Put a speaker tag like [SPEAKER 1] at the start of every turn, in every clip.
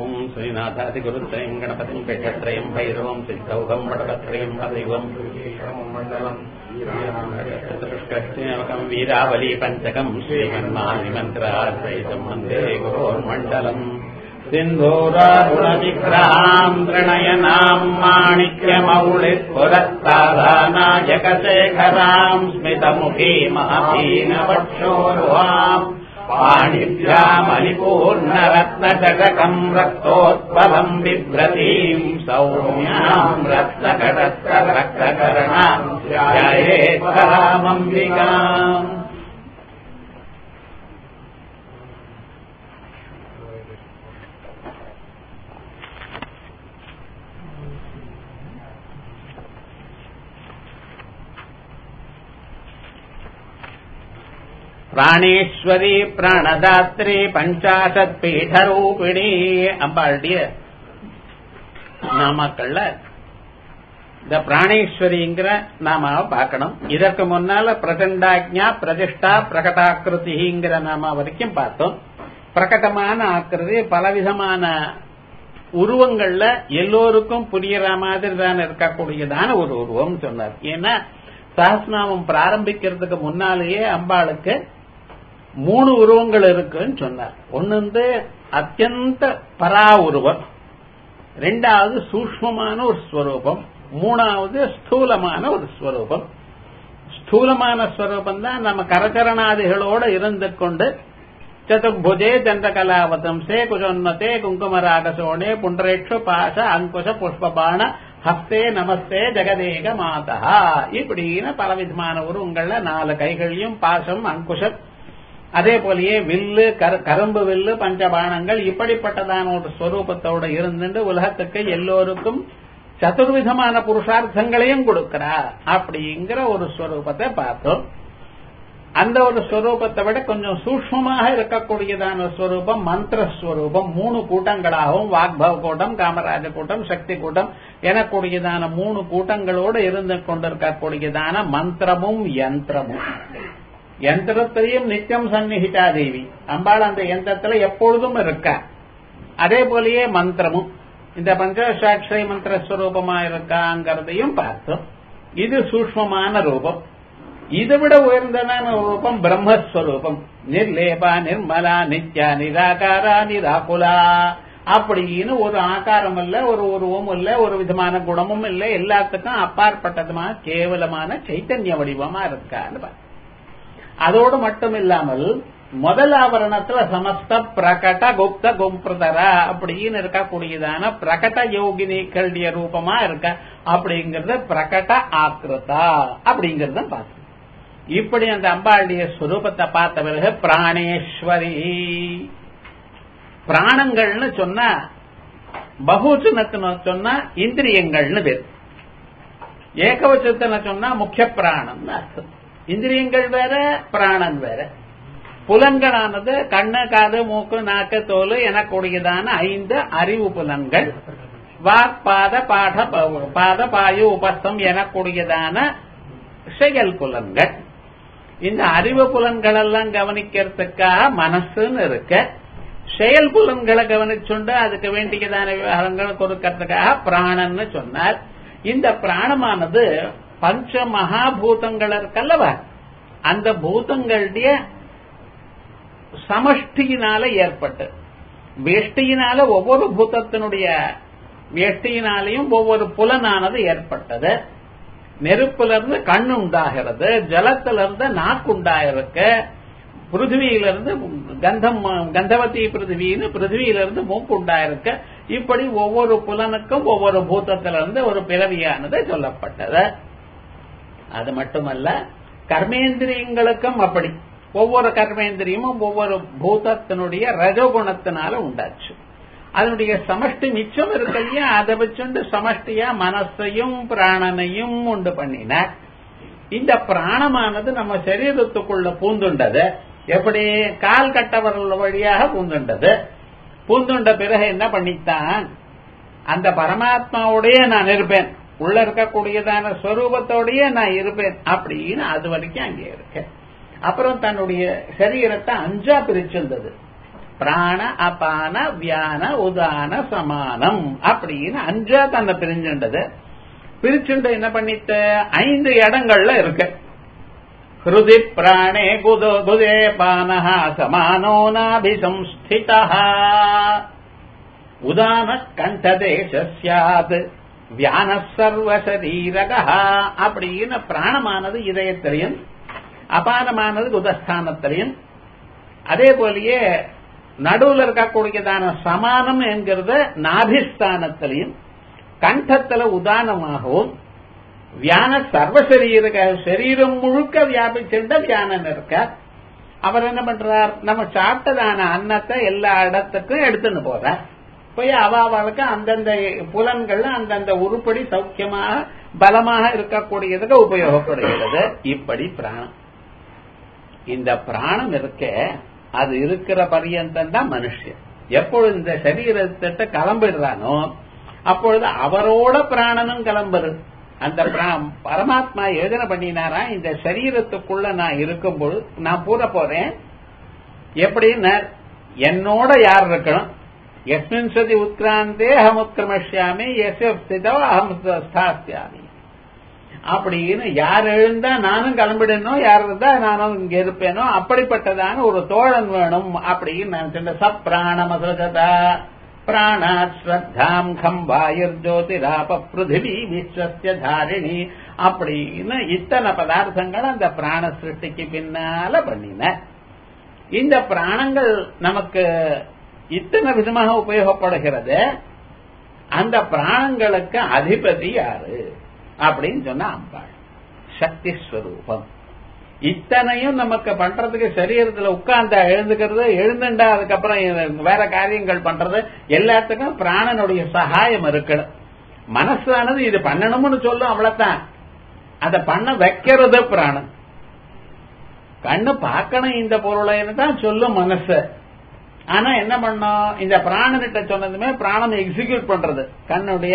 [SPEAKER 1] ॐ श्रीनाथादिगुरुत्रयम् गणपतिम् पेठत्रयम् भैरवम् सिद्धौघम् वटकत्रयम् हदैवम् चतुष्कष्टिनवकम् वीरावली पञ्चकम् श्रीमन्मानिमन्त्राद्वैतम् वन्दे गुरोर्मण्डलम् सिन्धूरारुणविग्रहाम् तृणयनाम् माणिक्यमौलिपुरस्तादानायकशेखराम् स्मितमुखी महतीनवक्षोरुहाम् पाणिभ्यामलिपूर्णरत्नचकम् रक्तोत्पलम् बिभ्रतीम् सौम्याम् रत्नकटस्थरक्तकरणाम् ध्यायेत्परामम्बिकाम् பிராணேஸ்வரி பிராணதாத்ரி பஞ்சாசத் பீடரூபிணி அம்பாளுடைய நாமக்கள்ல இந்த பிராணேஸ்வரிங்கிற நாம பார்க்கணும் இதற்கு முன்னால பிரகண்டாஜ்ஞா பிரதிஷ்டா பிரகடாக்கிருதிங்கிற நாம வரைக்கும் பார்த்தோம் பிரகடமான ஆக்கிருதி பலவிதமான உருவங்கள்ல எல்லோருக்கும் புரியற மாதிரி தான் இருக்கக்கூடியதான ஒரு உருவம் சொன்னார் ஏன்னா சஹஸ்நாமம் பிராரம்பிக்கிறதுக்கு முன்னாலேயே அம்பாளுக்கு மூணு உருவங்கள் இருக்குன்னு சொன்னார் ஒன்னு வந்து அத்தியந்த பரா உருவம் ரெண்டாவது சூக்மமான ஒரு ஸ்வரூபம் மூணாவது ஸ்தூலமான ஒரு ஸ்வரூபம் ஸ்தூலமான ஸ்வரூபம் தான் நம்ம கரச்சரணாதிகளோட இருந்து கொண்டு சதுர்புஜே சந்திரகலாவதம்சே குஜோன்னதே குங்குமராகசோணே புண்டரேட்சு பாச அங்குஷ புஷ்பபாண ஹஸ்தே நமஸ்தே ஜெகதேக மாதா இப்படின்னு பலவிதமான உருவங்கள்ல நாலு கைகளையும் பாசம் அங்குஷம் அதே போலயே வில்லு கரும்பு வில்லு பஞ்சபாணங்கள் இப்படிப்பட்டதான ஒரு ஸ்வரூபத்தோட இருந்துட்டு உலகத்துக்கு எல்லோருக்கும் சதுர்விதமான புருஷார்த்தங்களையும் கொடுக்கிறா அப்படிங்கிற ஒரு ஸ்வரூபத்தை பார்த்தோம் அந்த ஒரு ஸ்வரூபத்தை விட கொஞ்சம் சூக்மமாக இருக்கக்கூடியதான ஸ்வரூபம் மந்திரஸ்வரூபம் மூணு கூட்டங்களாகவும் வாக்பவ கூட்டம் காமராஜ கூட்டம் சக்தி கூட்டம் எனக்கூடியதான மூணு கூட்டங்களோடு இருந்து கொண்டிருக்கக்கூடியதான மந்திரமும் யந்திரமும் யந்திரத்திலையும் நித்தியம் சந்நிகிதா தேவி அம்பாள் அந்த யந்திரத்துல எப்பொழுதும் இருக்கா அதே போலயே மந்திரமும் இந்த பஞ்சசாட்சரி மந்திர ஸ்வரூபமா இருக்காங்கிறதையும் பார்த்தோம் இது சூக்மமான ரூபம் இதை விட உயர்ந்ததான ரூபம் பிரம்மஸ்வரூபம் நிர்லேபா நிர்மலா நித்யா நிராகாரா நிராகுலா அப்படின்னு ஒரு ஆகாரம் இல்ல ஒரு உருவம் இல்ல ஒரு விதமான குணமும் இல்ல எல்லாத்துக்கும் அப்பாற்பட்டதுமா கேவலமான சைத்தன்ய வடிவமா இருக்கான்னு அதோடு மட்டும் இல்லாமல் முதல் ஆவரணத்துல சமஸ்த பிரகட குப்த கும்பிரதரா அப்படின்னு இருக்கக்கூடியதான பிரகட யோகினிகளுடைய ரூபமா இருக்க அப்படிங்கறத பிரகட ஆக்கிருதா அப்படிங்கறத பார்த்து இப்படி அந்த அம்பாளுடைய ஸ்வரூபத்தை பார்த்த பிறகு பிராணேஸ்வரி பிராணங்கள்னு சொன்னா பகுச்சனத்தின சொன்னா இந்திரியங்கள்னு பேர் ஏகவச்சத்தின சொன்னா முக்கிய பிராணம் அர்த்தம் இந்திரியங்கள் வேற பிராணன் வேற புலன்களானது கண்ணு காது மூக்கு நாக்கு தோல் எனக்கூடியதான ஐந்து அறிவு புலன்கள் வாக் பாத பாட பாத பாயு உபஸ்தம் எனக்கூடியதான செயல் புலன்கள் இந்த அறிவு புலன்கள் எல்லாம் கவனிக்கிறதுக்காக மனசுன்னு இருக்க செயல் புலன்களை கவனிச்சுண்டு அதுக்கு வேண்டியதான விவகாரங்களை கொடுக்கறதுக்காக பிராணன்னு சொன்னார் இந்த பிராணமானது பஞ்ச மகாபூதங்கள் இருக்கல்லவா அந்த பூதங்களுடைய சமஷ்டியினால ஏற்பட்டு வேஷ்டியினால ஒவ்வொரு பூதத்தினுடைய வேஷ்டியினாலையும் ஒவ்வொரு புலனானது ஏற்பட்டது நெருப்புல இருந்து கண் உண்டாகிறது ஜலத்துல இருந்து நாக்கு உண்டாயிருக்கு பிருத்திவியிலிருந்து கந்தம் கந்தவதி பிருத்திவின்னு பிருத்திவியிலிருந்து மூக்கு உண்டாயிருக்கு இப்படி ஒவ்வொரு புலனுக்கும் ஒவ்வொரு பூத்தத்திலிருந்து ஒரு பிறவியானது சொல்லப்பட்டது அது மட்டுமல்ல கர்மேந்திரியங்களுக்கும் அப்படி ஒவ்வொரு கர்மேந்திரியமும் ஒவ்வொரு பூதத்தினுடைய ரஜகுணத்தினால உண்டாச்சு அதனுடைய சமஷ்டி மிச்சம் இருக்கு இல்லையா அதை வச்சுண்டு சமஷ்டியா மனசையும் பிராணனையும் உண்டு பண்ணினார் இந்த பிராணமானது நம்ம சரீரத்துக்குள்ள பூந்துண்டது எப்படி கால் கட்டவர்கள் வழியாக பூந்துண்டது பூந்துண்ட பிறகு என்ன பண்ணித்தான் அந்த பரமாத்மாவோடய நான் இருப்பேன் உள்ள இருக்கக்கூடியதான ஸ்வரூபத்தோடய நான் இருப்பேன் அப்படின்னு அது வரைக்கும் அங்கே இருக்கேன் அப்புறம் தன்னுடைய சரீரத்தை அஞ்சா பிரிச்சிருந்தது பிராண அபான வியான உதான சமானம் அப்படின்னு அஞ்சா தன்னை பிரிஞ்சுண்டது பிரிச்சுண்டு என்ன பண்ணிட்டு ஐந்து இடங்கள்ல இருக்கு ஹிருதி பிராணே குதோ குதே பானஹ சமானோ நாபிசம்ஸ்திதா உதான கண்டதேச சியாத் வியான சர்வசரீரக அப்படின்னு பிராணமானது இதயத்திலையும் அபானமானது குதஸ்தானத்திலையும் அதே போலயே நடுவில் இருக்கக்கூடியதான சமானம் என்கிறத நாபிஸ்தானத்திலையும் கண்டத்துல உதானமாகவும் வியான சர்வசரீரக சரீரம் முழுக்க வியாபிச்சுட்ட வியானன் இருக்க அவர் என்ன பண்றார் நம்ம சாப்பிட்டதான அன்னத்தை எல்லா இடத்துக்கும் எடுத்துன்னு போறார் போய் அவாவாளுக்கு அந்தந்த புலன்கள் அந்தந்த உருப்படி சௌக்கியமாக பலமாக இருக்கக்கூடியதுக்கு உபயோகப்படுகிறது இப்படி பிராணம் இந்த பிராணம் இருக்க அது இருக்கிற பரியந்தம் தான் மனுஷன் எப்பொழுது இந்த சரீரத்திட்ட கிளம்பிடுறானோ அப்பொழுது அவரோட பிராணனும் கிளம்புறது அந்த பரமாத்மா யோஜனை பண்ணினாரா இந்த சரீரத்துக்குள்ள நான் இருக்கும்போது நான் பூர போறேன் எப்படின்னா என்னோட யார் இருக்கணும் எஸ்மின் சதி உத்கிராந்தே அகம் உத்கிரமஷ்யாமி எஸ் ஸ்திதோ அகம் ஸ்தாஸ்யாமி அப்படின்னு யார் எழுந்தா நானும் கிளம்பிடணும் யார் இருந்தா நானும் இங்க இருப்பேனோ அப்படிப்பட்டதான ஒரு தோழன் வேணும் அப்படின்னு நான் சொன்ன சப்ராணமசதா பிராணாத் ஸ்ரத்தாம் கம் வாயுர் ஜோதிராப பிருத்திவி விஸ்வசிய தாரிணி அப்படின்னு இத்தனை பதார்த்தங்கள் அந்த பிராண சிருஷ்டிக்கு பின்னால பண்ணின இந்த பிராணங்கள் நமக்கு இத்தனை விதமாக உபயோகப்படுகிறது அந்த பிராணங்களுக்கு அதிபதி யாரு அப்படின்னு சொன்னா அம்பாள் சக்தி ஸ்வரூபம் இத்தனையும் நமக்கு பண்றதுக்கு சரீரத்துல உட்கார்ந்த எழுந்துக்கிறது எழுந்துண்டா அதுக்கப்புறம் வேற காரியங்கள் பண்றது எல்லாத்துக்கும் பிராணனுடைய சகாயம் இருக்கணும் மனசானது இது பண்ணணும்னு சொல்லும் அவ்வளவுதான் அதை பண்ண வைக்கிறது பிராணன் கண்ணு பார்க்கணும் இந்த பொருளைன்னு தான் சொல்லும் மனசு ஆனா என்ன பண்ணோம் இந்த பிராணனிட்ட சொன்னதுமே பிராணம் எக்ஸிக்யூட் பண்றது கண்ணுடைய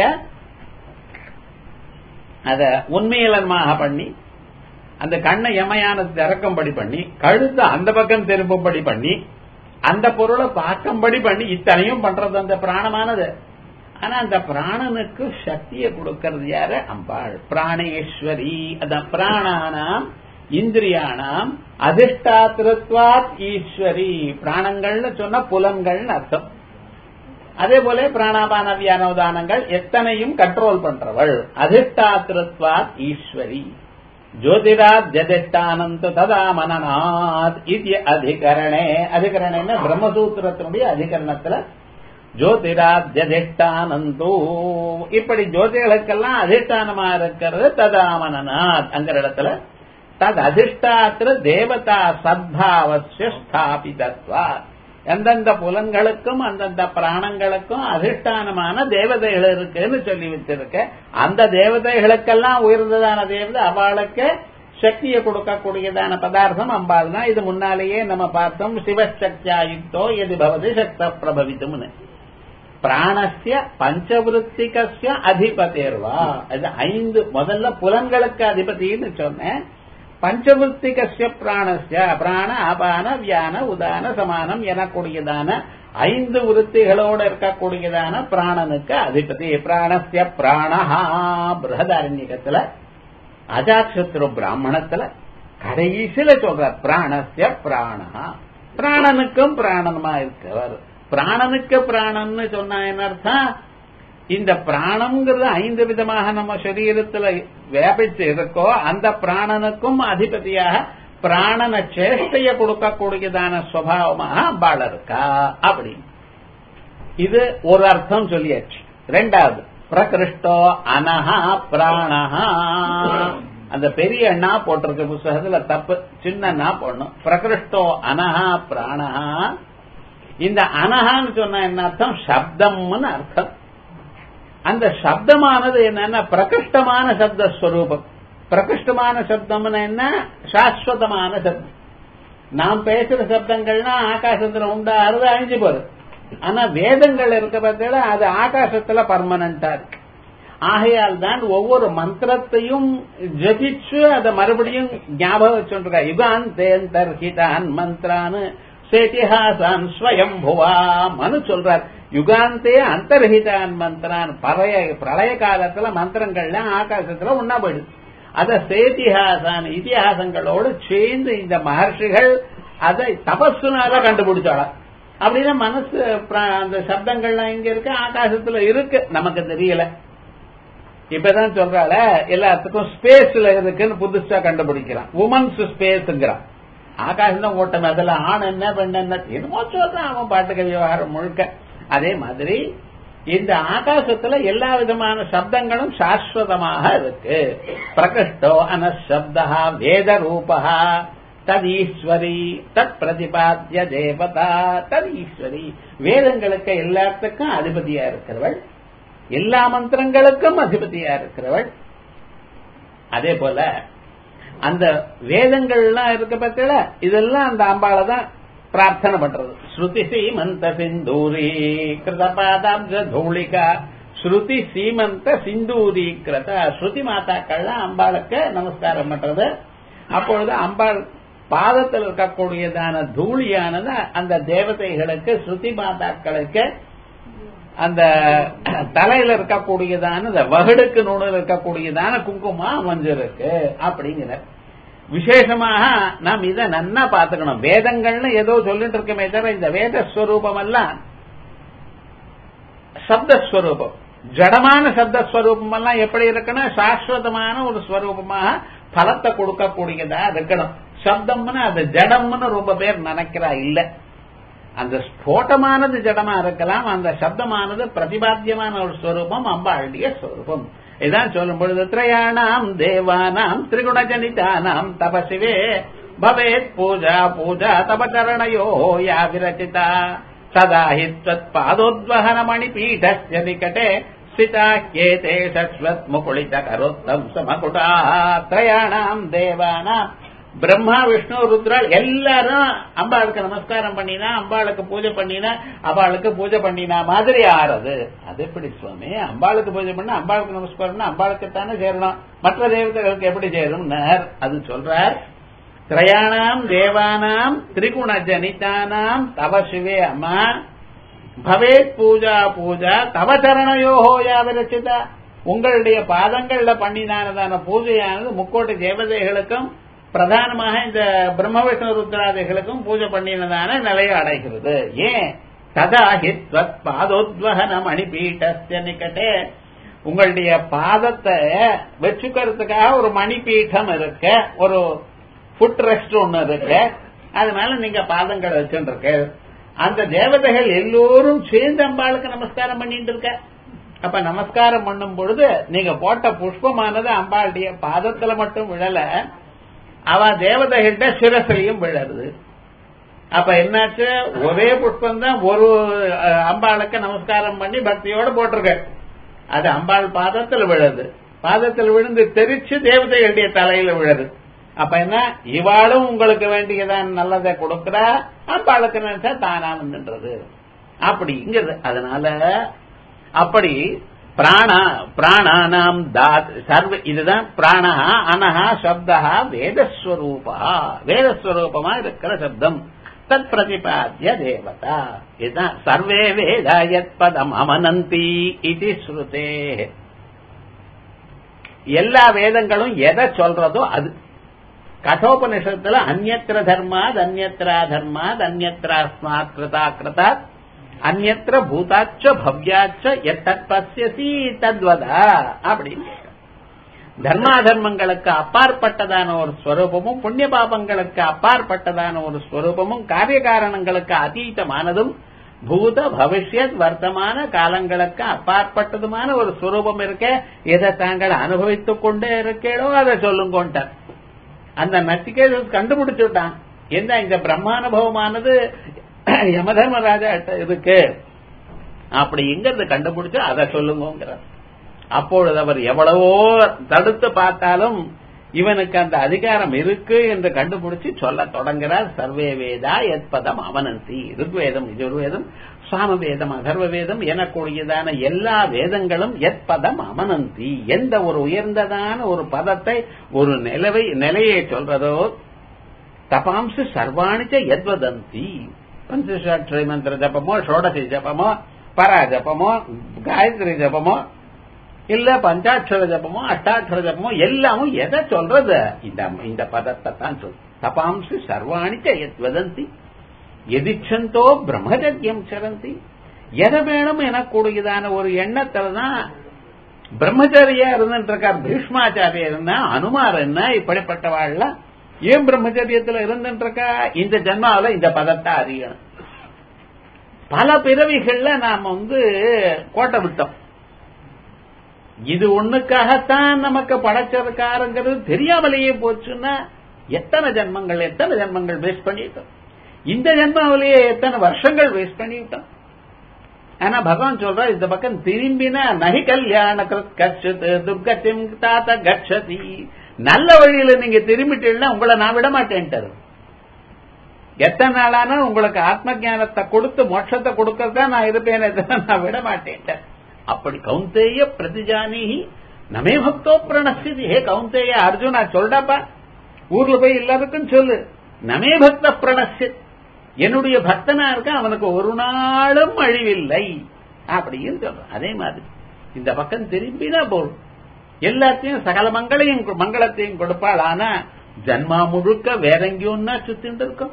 [SPEAKER 1] அத உண்மையிலன்மாக பண்ணி அந்த கண்ணை எமையானது திறக்கும்படி பண்ணி கழுத்து அந்த பக்கம் திரும்பும்படி பண்ணி அந்த பொருளை பார்க்கும்படி பண்ணி இத்தனையும் பண்றது அந்த பிராணமானது ஆனா அந்த பிராணனுக்கு சக்தியை கொடுக்கறது யாரு அம்பாள் பிராணேஸ்வரி அந்த பிராணானாம் இந்திரியானாம் அதிஷ்டாத்திருத்வாத் ஈஸ்வரி பிராணங்கள்னு சொன்ன புலன்கள்னு அர்த்தம் அதே போல பிராணாபான வியானோதானங்கள் எத்தனையும் கண்ட்ரோல் பண்றவள் அதிஷ்டாத்திருத்வாத் ஈஸ்வரி ஜோதிராத் ஜதிஷ்டானந்த ததா மனநாத் இது அதிகரணே அதிகரணேன்னு பிரம்மசூத்திரத்தினுடைய அதிகரணத்துல ஜோதிராத் ஜதிஷ்டானந்தோ இப்படி ஜோதிகளுக்கெல்லாம் அதிஷ்டானமா இருக்கிறது ததா மனநாத் அங்கிற இடத்துல தது அதிஷ்டாத்திர தேவதா சத்பாவசிய ஸ்தாபிதத்வாத் எந்தெந்த புலன்களுக்கும் அந்தந்த பிராணங்களுக்கும் அதிஷ்டானமான தேவதைகள் இருக்குன்னு சொல்லி வச்சிருக்க அந்த தேவதைகளுக்கெல்லாம் உயர்ந்ததான தேவதை அவளுக்கு சக்தியை கொடுக்கக்கூடியதான பதார்த்தம் அம்பாள் தான் இது முன்னாலேயே நம்ம பார்த்தோம் சிவசக்தியாயுக்தோ எது பவதி சக்த பிரபவித்தும்னு பிராணஸ்ய பஞ்சவருத்திகஸ்ய அதிபதேர்வா இது ஐந்து முதல்ல புலன்களுக்கு அதிபதினு சொன்னேன் பஞ்சவருத்திகஸ்ய பிராணஸ்ய பிராண அபான வியான உதான சமானம் எனக்கூடியதான ஐந்து விருத்திகளோடு இருக்கக்கூடியதான பிராணனுக்கு அதிபதி பிராணஸ்ய பிராணஹா பிரகதாரண்யகத்துல அஜாட்சத்ரு பிராமணத்துல கடைசியில சொல்ற பிராணஸ்ய பிராணஹா பிராணனுக்கும் பிராணனுமா இருக்கவர் பிராணனுக்கு பிராணன்னு சொன்னா என்ன அர்த்தம் இந்த பிராணம்ங்கிறது ஐந்து விதமாக நம்ம சரீரத்துல வியாபிச்சு இருக்கோ அந்த பிராணனுக்கும் அதிபதியாக பிராணன சேஷ்டைய கொடுக்கக்கூடியதான சுவாவமாக அம்பாள் இருக்கா அப்படி இது ஒரு அர்த்தம் சொல்லியாச்சு ரெண்டாவது பிரகிருஷ்டோ அனஹா பிராணஹா அந்த பெரிய அண்ணா போட்டிருக்க புஸ்தகத்துல தப்பு சின்ன அண்ணா போடணும் பிரகிருஷ்டோ அனஹா பிராணஹா இந்த அனஹான்னு சொன்ன என்ன அர்த்தம் சப்தம்னு அர்த்தம் அந்த சப்தமானது என்னன்னா பிரகிருஷ்டமான சப்தஸ்வரூபம் பிரகிருஷ்டமான சப்தம்னு என்ன சாஸ்வதமான சப்தம் நாம் பேசுற சப்தங்கள்னா ஆகாசத்துல உண்டாகிறது அழிஞ்சு போகுது ஆனா வேதங்கள் இருக்க பார்த்தா அது ஆகாசத்துல பர்மனண்டா இருக்கு ஆகையால் தான் ஒவ்வொரு மந்திரத்தையும் ஜபிச்சு அதை மறுபடியும் ஞாபகம் வச்சுருக்கா யுகான் தேந்தர் ஹிதான் மந்த்ரான்னு சேதிஹாசான் ஸ்வயம்புவா மனு சொல்றார் யுகாந்தே அந்தர்ஹிதான் மந்திரான் பழைய பிரளய காலத்துல மந்திரங்கள்லாம் ஆகாசத்துல ஒன்னா போயிடுது அத சேதிஹாசான் இதிகாசங்களோடு சேர்ந்து இந்த மகர்ஷிகள் அதை தபஸுனால கண்டுபிடிச்சாளா அப்படின்னா மனசு அந்த சப்தங்கள்லாம் இங்க இருக்கு ஆகாசத்துல இருக்கு நமக்கு தெரியல இப்பதான் சொல்றால எல்லாத்துக்கும் ஸ்பேஸ்ல இருக்குன்னு புதுசா கண்டுபிடிக்கிறான் உமன்ஸ் ஸ்பேஸ்ங்கிறான் ஆகாசம் தான் ஓட்டம் அதுல ஆண் என்ன பெண் என்ன என்னமோ சொல்றான் அவன் பாட்டுக்க விவகாரம் முழுக்க அதே மாதிரி இந்த ஆகாசத்துல எல்லா விதமான சப்தங்களும் சாஸ்வதமாக இருக்கு பிரகிருஷ்டோ அனசப்தா வேத ரூபா ததீஸ்வரி தத் பிரதிபாத்திய தேவதா ததீஸ்வரி வேதங்களுக்கு எல்லாத்துக்கும் அதிபதியா இருக்கிறவள் எல்லா மந்திரங்களுக்கும் அதிபதியா இருக்கிறவள் அதே போல அந்த வேதங்கள்லாம் இருக்க பத்தில இதெல்லாம் அந்த அம்பாளை தான் பிரார்த்தனை பண்றது ஸ்ருதி சீமந்த சிந்தூரி கிருதபாதாப்ஜ தூளிகா ஸ்ருதி சீமந்த சிந்தூரி கிருத ஸ்ருதி மாதாக்கள்லாம் அம்பாளுக்கு நமஸ்காரம் பண்றது அப்பொழுது அம்பாள் பாதத்தில் இருக்கக்கூடியதான தூளியானது அந்த தேவதைகளுக்கு ஸ்ருதி மாதாக்களுக்கு அந்த தலையில இருக்கக்கூடியதான இந்த வகடுக்கு நூலில் இருக்கக்கூடியதான குங்குமா அமைஞ்சிருக்கு அப்படிங்கிற விசேஷமாக நாம் இதை நன்னா பாத்துக்கணும் வேதங்கள்னு ஏதோ சொல்லிட்டு இருக்கமே தவிர இந்த வேத ஸ்வரூபம் எல்லாம் சப்தஸ்வரூபம் ஜடமான சப்தஸ்வரூபம் எல்லாம் எப்படி இருக்கணும் சாஸ்வதமான ஒரு ஸ்வரூபமாக பலத்தை கொடுக்கக்கூடியதா இருக்கணும் சப்தம்னு அது ஜடம்னு ரொம்ப பேர் நினைக்கிறா இல்ல அந்த ஸ்போட்டமானது ஜடமா இருக்கலாம் அந்த சப்தமானது பிரதிபாத்தியமான ஒரு ஸ்வரூபம் அம்பாளுடைய ஸ்வரூபம் இதான் சொல்லும் பொழுது திரையாணாம் தேவானாம் திரிகுணஜனிதானாம் தபசிவே பவேத் பூஜா பூஜா தபச்சரணயோ யா விரச்சிதா சதா ஹி பாதோத்வகன மணிபீடஸ்ய நிகட்டே ஸ்திதா கேதே சஸ்வத் முகுளித கரோத்தம் சமகுடா திரையாணாம் தேவானாம் பிரம்மா விஷ்ணு ருத்ரால் எல்லாரும் அம்பாளுக்கு நமஸ்காரம் பண்ணினா அம்பாளுக்கு பூஜை பண்ணினா அம்பாளுக்கு பூஜை பண்ணினா மாதிரி ஆறது அது எப்படி சுவாமி அம்பாளுக்கு பூஜை பண்ண அம்பாளுக்கு நமஸ்காரம் அம்பாளுக்கு தானே சேரணும் மற்ற தேவதைகளுக்கு எப்படி சேரும் அது சொல்றார் திரையாணாம் தேவானாம் திரிகுண ஜனிதானாம் தவ சிவே அம்மா பவேத் பூஜா பூஜா தவ சரணயோஹோ யாவிரச்சிதா உங்களுடைய பாதங்கள்ல பண்ணினானதான பூஜையானது முக்கோட்டை தேவதைகளுக்கும் பிரதானமாக இந்த பிரம்ம விஷ்ணு ருத்ராதிகளுக்கும் பூஜை பண்ணினதான நிலையை அடைகிறது ஏன் ததா ஹித்வத் பாதோத்வகன மணிபீட்டஸ்ய நிக்கட்டே உங்களுடைய பாதத்தை வச்சுக்கிறதுக்காக ஒரு மணிபீட்டம் இருக்கு ஒரு ஃபுட் ரெஸ்ட் ஒண்ணு இருக்கு அது மேல நீங்க பாதங்களை வச்சுருக்கு அந்த தேவதைகள் எல்லோரும் சேர்ந்து அம்பாளுக்கு நமஸ்காரம் பண்ணிட்டு இருக்க அப்ப நமஸ்காரம் பண்ணும் பொழுது நீங்க போட்ட புஷ்பமானது அம்பாளுடைய பாதத்துல மட்டும் விழல அவ தேவதைகிட்ட சிரசிலையும் விழருது அப்ப என்னாச்சு ஒரே புஷ்பம் தான் ஒரு அம்பாளுக்கு நமஸ்காரம் பண்ணி பக்தியோட போட்டிருக்க அது அம்பாள் பாதத்தில் விழுது பாதத்தில் விழுந்து தெரிச்சு தேவதைகளுடைய தலையில விழுது அப்ப என்ன இவாளும் உங்களுக்கு வேண்டியதான் நல்லதை கொடுக்கிறா அம்பாளுக்கு நினைச்சா தானா வந்துன்றது அப்படிங்கிறது அதனால அப்படி பிராணா பிராணானாம் தாத் சர்வ இதுதான் பிராணா அனஹா சப்தா வேதஸ்வரூபா வேதஸ்வரூபமா இருக்கிற சப்தம் தத் பிரதிபாத்திய தேவதா இதுதான் சர்வே வேதா யத் பதம் அமனந்தி இது ஸ்ருதே எல்லா வேதங்களும் எதை சொல்றதோ அது கட்டோபனிஷத்துல அந்நத்திர தர்மாத் அந்நத்திரா தர்மாத் அந்நத்திராஸ்மாத் கிருதா கிருதாத் அந்நத்திர பூதாச்ச பவ்யாச்ச எத்தத் பசியசி தத்வதா அப்படின்னு தர்மாதர்மங்களுக்கு அப்பாற்பட்டதான ஒரு ஸ்வரூபமும் புண்ணிய பாபங்களுக்கு அப்பாற்பட்டதான ஒரு ஸ்வரூபமும் காரிய காரணங்களுக்கு அதீதமானதும் பூத பவிஷ்யத் வர்த்தமான காலங்களுக்கு அப்பாற்பட்டதுமான ஒரு ஸ்வரூபம் இருக்க எதை தாங்கள் அனுபவித்துக் கொண்டே இருக்கேளோ அதை சொல்லுங்கோன்ட்டார் அந்த நச்சிகேத கண்டுபிடிச்சுட்டான் என்ன இந்த பிரம்மானுபவமானது யமதர்மராஜா இருக்கு அப்படிங்கிறத கண்டுபிடிச்சு அதை சொல்லுங்கிற அப்பொழுது அவர் எவ்வளவோ தடுத்து பார்த்தாலும் இவனுக்கு அந்த அதிகாரம் இருக்கு என்று கண்டுபிடிச்சு சொல்ல தொடங்குறார் சர்வே வேதா எத்பதம் அவனந்தி ருக்வேதம் யஜுர்வேதம் சாமவேதம் அதர்வ வேதம் எனக்கூடியதான எல்லா வேதங்களும் எத்பதம் அமனந்தி எந்த ஒரு உயர்ந்ததான ஒரு பதத்தை ஒரு நிலவை நிலையை சொல்றதோ தபாம்சு சர்வாணிச்ச எத்வதந்தி பஞ்சசாட்சரி மந்திர ஜபமோ ஷோடசி ஜபமோ பரா ஜபமோ காயத்ரி ஜபமோ இல்ல பஞ்சாட்சர ஜபமோ அஷ்டாட்சர ஜபமோ எல்லாமும் எதை சொல்றது இந்த இந்த பதத்தை தான் சொல் தபாம்சு சர்வாணிச்ச எத்வதந்தி எதிச்சந்தோ பிரம்மஜத்யம் சரந்தி எதை வேணும் எனக்கூடியதான ஒரு எண்ணத்துல தான் பிரம்மச்சரியா இருந்துட்டு இருக்கார் பீஷ்மாச்சாரியர் என்ன அனுமார் என்ன இப்படிப்பட்டவாள்லாம் ஏன் பிரம்மச்சரியத்துல இருந்துட்டு இருக்கா இந்த ஜென்மாவில இந்த பதத்தை அறியணும் பல பிறவிகள்ல நாம வந்து கோட்டை விட்டோம் இது ஒண்ணுக்காகத்தான் நமக்கு படைச்சிருக்காருங்கிறது தெரியாமலேயே போச்சுன்னா எத்தனை ஜென்மங்கள் எத்தனை ஜென்மங்கள் வேஸ்ட் பண்ணிட்டோம் இந்த ஜென்மாவிலேயே எத்தனை வருஷங்கள் வேஸ்ட் பண்ணிவிட்டோம் ஆனா பகவான் சொல்ற இந்த பக்கம் திரும்பினா நகி கல்யாண கட்சத்து துர்கத்தின் தாத்த கட்சதி நல்ல வழியில நீங்க திரும்பிட்டீங்கன்னா உங்களை நான் விட மாட்டேன்ட்டாரு எத்தனை நாளானா உங்களுக்கு ஆத்ம ஞானத்தை கொடுத்து மோட்சத்தை கொடுக்கறதா நான் இருப்பேனே தவிர நான் விட மாட்டேன்ட்டேன் அப்படி கௌந்தேய பிரதிஜானி நமே பக்தோ பிரணசிதி ஹே கௌந்தேய அர்ஜுனா சொல்றப்பா ஊர்ல போய் எல்லாருக்கும் சொல்லு நமே பக்த பிரணசித் என்னுடைய பக்தனா இருக்க அவனுக்கு ஒரு நாளும் அழிவில்லை அப்படின்னு சொல்றான் அதே மாதிரி இந்த பக்கம் திரும்பினா போதும் எல்லாத்தையும் சகல மங்களையும் மங்களத்தையும் கொடுப்பாள் ஆனா ஜன்மா முழுக்க வேற எங்கேயும் சுத்திட்டு இருக்கும்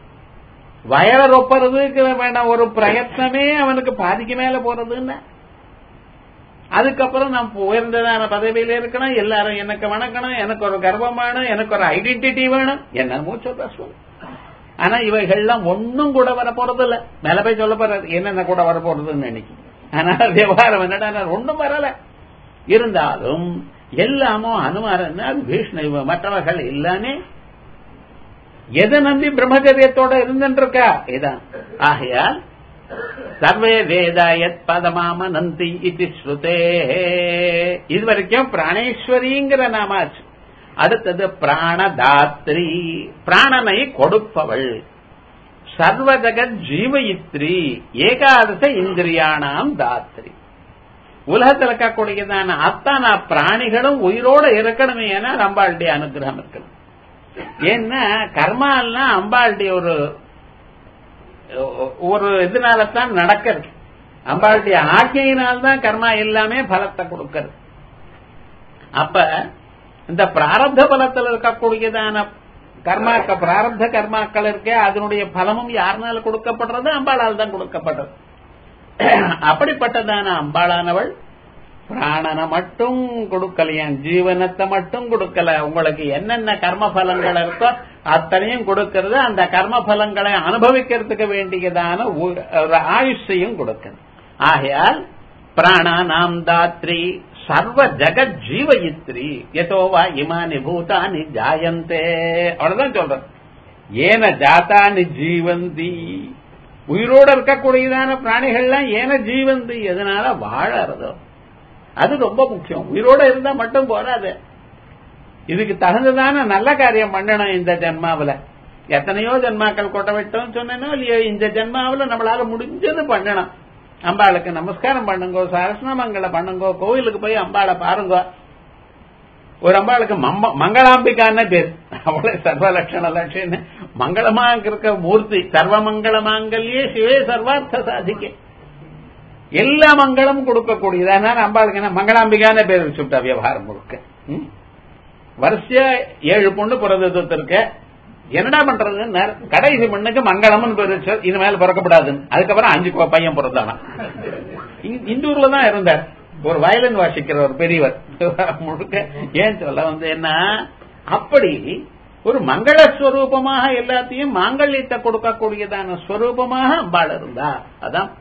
[SPEAKER 1] வயல ரொப்பறதுக்கு வேண்டாம் ஒரு பிரயத்னமே அவனுக்கு பாதிக்கு மேல போறதுன்னா அதுக்கப்புறம் நான் உயர்ந்ததான பதவியில இருக்கணும் எல்லாரும் எனக்கு வணக்கணும் எனக்கு ஒரு கர்வம் வேணும் எனக்கு ஒரு ஐடென்டிட்டி வேணும் என்னமோ சொல்ற சொல்லு ஆனா இவைகள்லாம் ஒன்னும் கூட வர போறது இல்ல மேல போய் சொல்ல போறது என்னென்ன கூட வர போறதுன்னு நினைக்கி அதனால விவகாரம் என்னடா ஒன்னும் வரல இருந்தாலும் எல்லாமோ அனுமாரம் அது பீஷ்ண மற்றவர்கள் இல்லாமே எதை நம்பி பிரம்மச்சரியத்தோட இருந்துருக்கா இதான் ஆகையால் சர்வே வேதாயத் பதமாம நந்தி இது ஸ்ருதே இது வரைக்கும் பிராணேஸ்வரிங்கிற நாமாச்சு அடுத்தது பிராணதாத்ரி பிராணனை கொடுப்பவள் சர்வ ஜகத் ஜீவயித்ரி ஏகாதச இந்திரியானாம் தாத்ரி உலகத்தில் இருக்கக்கூடியதான அத்தனை பிராணிகளும் உயிரோட இருக்கணுமே என அம்பாளுடைய அனுகிரகம் இருக்கணும் ஏன்னா கர்மாலாம் அம்பாளுடைய ஒரு ஒரு இதனாலதான் நடக்கிறது அம்பாளுடைய ஆக்கையினால்தான் கர்மா எல்லாமே பலத்தை கொடுக்கிறது அப்ப இந்த பிராரப்த பலத்தில் இருக்கக்கூடியதான கர்மாக்க பிராரப்த கர்மாக்கள் இருக்கே அதனுடைய பலமும் யாருனால கொடுக்கப்படுறது அம்பாளால் தான் கொடுக்கப்படுறது அப்படிப்பட்டதான அம்பாளானவள் பிராணனை மட்டும் கொடுக்கலையாம் ஜீவனத்தை மட்டும் கொடுக்கல உங்களுக்கு என்னென்ன கர்ம பலங்கள் இருக்கோ அத்தனையும் கொடுக்கிறது அந்த கர்ம பலங்களை அனுபவிக்கிறதுக்கு வேண்டியதான ஒரு ஆயுஷையும் கொடுக்கிறது ஆகையால் பிராணானாம் தாத்ரி சர்வ ஜெகத் ஜீவயித்ரி எதோவா இமானி பூதானி ஜாயந்தே அவ்வளவுதான் சொல்றேன் ஏன ஜாத்தானி ஜீவந்தி உயிரோட இருக்கக்கூடியதான பிராணிகள்லாம் ஏன ஜீவந்தி எதனால வாழறதோ அது ரொம்ப முக்கியம் உயிரோட இருந்தா மட்டும் போறாது இதுக்கு தகுந்ததான நல்ல காரியம் பண்ணணும் இந்த ஜென்மாவில எத்தனையோ ஜென்மாக்கள் கொட்ட விட்டோம் சொன்னேனோ இல்லையோ இந்த ஜென்மாவில நம்மளால முடிஞ்சது பண்ணணும் அம்பாளுக்கு நமஸ்காரம் பண்ணுங்கோ சரஸ்னமங்களை பண்ணுங்கோ கோவிலுக்கு போய் அம்பாளை பாருங்க ஒரு அம்பாளுக்கு மங்களாம்பிகான்னு பேர் அவளை சர்வலட்சண லட்சணம் மங்களமா இருக்க மூர்த்தி சர்வ மங்கள மாங்கல்யே சிவே சர்வார்த்த சாதிக்க எல்லா மங்களமும் கொடுக்கக்கூடியது அதனால அம்பாளுக்கு என்ன மங்களாம்பிகான பேர் வச்சுட்டா விவகாரம் முழுக்க வரிசையா ஏழு பொண்ணு பிறந்தது இருக்க என்னடா பண்றதுன்னு கடைசி மண்ணுக்கு மங்களம்னு பேர் வச்சு இது மேல பிறக்கப்படாதுன்னு அதுக்கப்புறம் அஞ்சு பையன் பிறந்தானா இந்த ஊர்ல தான் இருந்தார் ஒரு வயலின் வாசிக்கிற ஒரு பெரியவர் முழுக்க ஏன் சொல்ல வந்து என்ன அப்படி ஒரு மங்களஸ்வரூபமாக எல்லாத்தையும் மாங்கல்யத்தை கொடுக்கக்கூடியதான ஸ்வரூபமாக அம்பாள் இருந்தா அதான்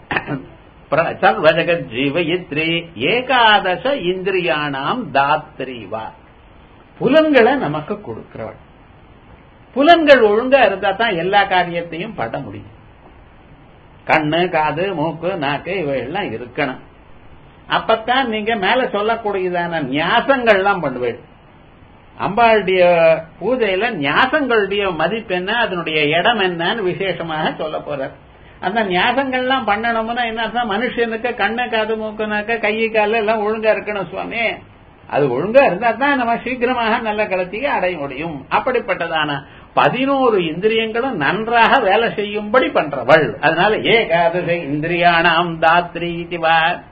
[SPEAKER 1] சர்வஜகத் ஜீவயித்ரி ஏகாதச இந்திரியானாம் தாத்ரிவா புலன்களை நமக்கு கொடுக்கிறவள் புலன்கள் ஒழுங்கா இருந்தா தான் எல்லா காரியத்தையும் பட முடியும் கண்ணு காது மூக்கு நாக்கு இவையெல்லாம் இருக்கணும் அப்பத்தான் நீங்க மேல சொல்லக்கூடியதான நியாசங்கள்லாம் பண்ணுவேன் அம்பாளுடைய பூஜையில நியாசங்களுடைய மதிப்பு என்ன அதனுடைய இடம் என்னன்னு விசேஷமாக சொல்ல போறார் அந்த நியாசங்கள்லாம் பண்ணணும்னா என்ன மனுஷனுக்கு கண்ணு காது மூக்குனாக்க கை கால எல்லாம் ஒழுங்கா இருக்கணும் சுவாமி அது ஒழுங்கா இருந்தா தான் நம்ம சீக்கிரமாக நல்ல கலத்தியை அடைய முடியும் அப்படிப்பட்டதான பதினோரு இந்திரியங்களும் நன்றாக வேலை செய்யும்படி பண்றவள் அதனால ஏகாதச இந்திரியானாம் தாத்ரி இதுவா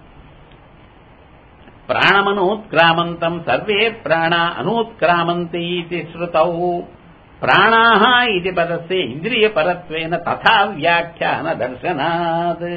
[SPEAKER 1] பிராணமனூத்கிராமந்தம் சர்வே பிராணா அனூத்கிராமந்தி இது ஸ்ருதௌ பிராணாக இது பதஸ்ய இந்திரிய பரத்வேன ததா வியாக்கியான தர்சனாத்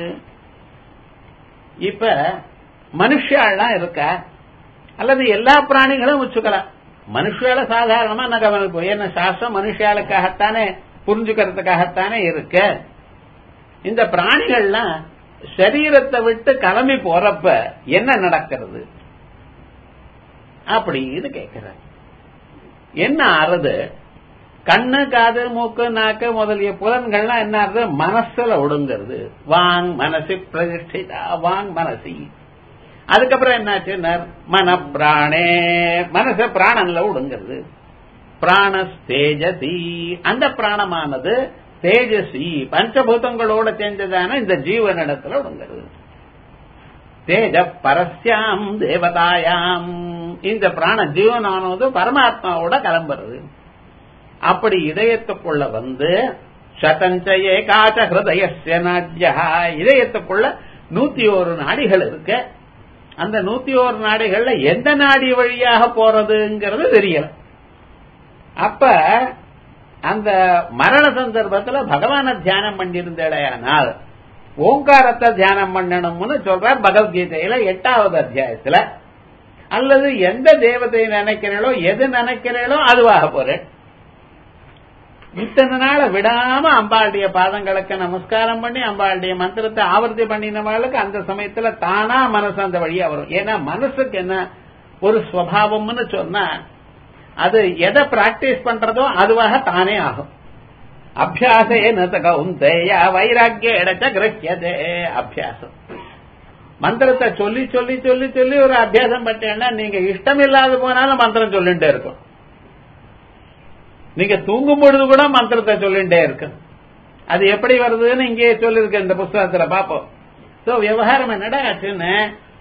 [SPEAKER 1] இப்ப மனுஷாலாம் இருக்கா அல்லது எல்லா பிராணிகளும் வச்சுக்கலாம் மனுஷால சாதாரணமா நான் கவனிப்போம் ஏன்னா சாஸ்திரம் மனுஷாளுக்காகத்தானே புரிஞ்சுக்கிறதுக்காகத்தானே இருக்கு இந்த பிராணிகள்லாம் சரீரத்தை விட்டு கிளம்பி போறப்ப என்ன நடக்கிறது அப்படின்னு கேட்கிறார் என்ன ஆறுது கண்ணு காது மூக்கு நாக்கு முதலிய புலன்கள்லாம் என்ன ஆறுது மனசுல ஒடுங்கிறது வாங் மனசு பிரதிஷ்டிதா வாங் மனசி அதுக்கப்புறம் என்னாச்சு மன பிராணே மனச பிராணன்ல ஒடுங்கிறது பிராணஸ் தேஜசி அந்த பிராணமானது தேஜசி பஞ்சபூதங்களோட சேர்ந்ததான இந்த ஜீவனிடத்துல ஒடுங்கிறது தேஜ பரஸ்யாம் தேவதாயாம் இந்த பிராண ஜீவனானது பரமாத்மாவோட கிளம்புறது அப்படி இதயத்துக்குள்ள வந்து சதஞ்ச ஏகாச்ச ஹிருதயஸ்ய நாட்யா இதயத்துக்குள்ள நூத்தி ஒரு நாடிகள் இருக்கு அந்த நூத்தி ஒரு நாடிகள்ல எந்த நாடி வழியாக போறதுங்கிறது தெரியல அப்ப அந்த மரண சந்தர்ப்பத்துல பகவான தியானம் பண்ணியிருந்தேடையானால் ஓங்காரத்தை தியானம் பண்ணணும்னு சொல்றார் பகவத்கீதையில எட்டாவது அத்தியாயத்துல அல்லது எந்த தேவதை நினைக்கிறீங்களோ எது நினைக்கிறீங்களோ அதுவாக போறேன் இத்தனை நாள விடாம அம்பாளுடைய பாதங்களுக்கு நமஸ்காரம் பண்ணி அம்பாளுடைய மந்திரத்தை ஆவர்த்தி பண்ணினவர்களுக்கு அந்த சமயத்துல தானா மனசு அந்த வழியா வரும் ஏன்னா மனசுக்கு என்ன ஒரு ஸ்வபாவம்னு சொன்னா அது எதை பிராக்டிஸ் பண்றதோ அதுவாக தானே ஆகும் அபியாசே நகவுந்தேய வைராக்கிய இடச்ச கிரக்கியதே அபியாசம் மந்திரத்தை சொல்லி சொல்லி சொல்லி சொல்லி ஒரு அபியாசம் பட்டேன்னா நீங்க இஷ்டம் இல்லாத போனாலும் மந்திரம் சொல்லிட்டே இருக்கும் நீங்க தூங்கும் பொழுது கூட மந்திரத்தை சொல்லிட்டே இருக்கு அது எப்படி வருதுன்னு இங்கே சொல்லிருக்கு இந்த புஸ்தகத்துல பாப்போம் சோ விவகாரம் என்னடா ஆச்சுன்னு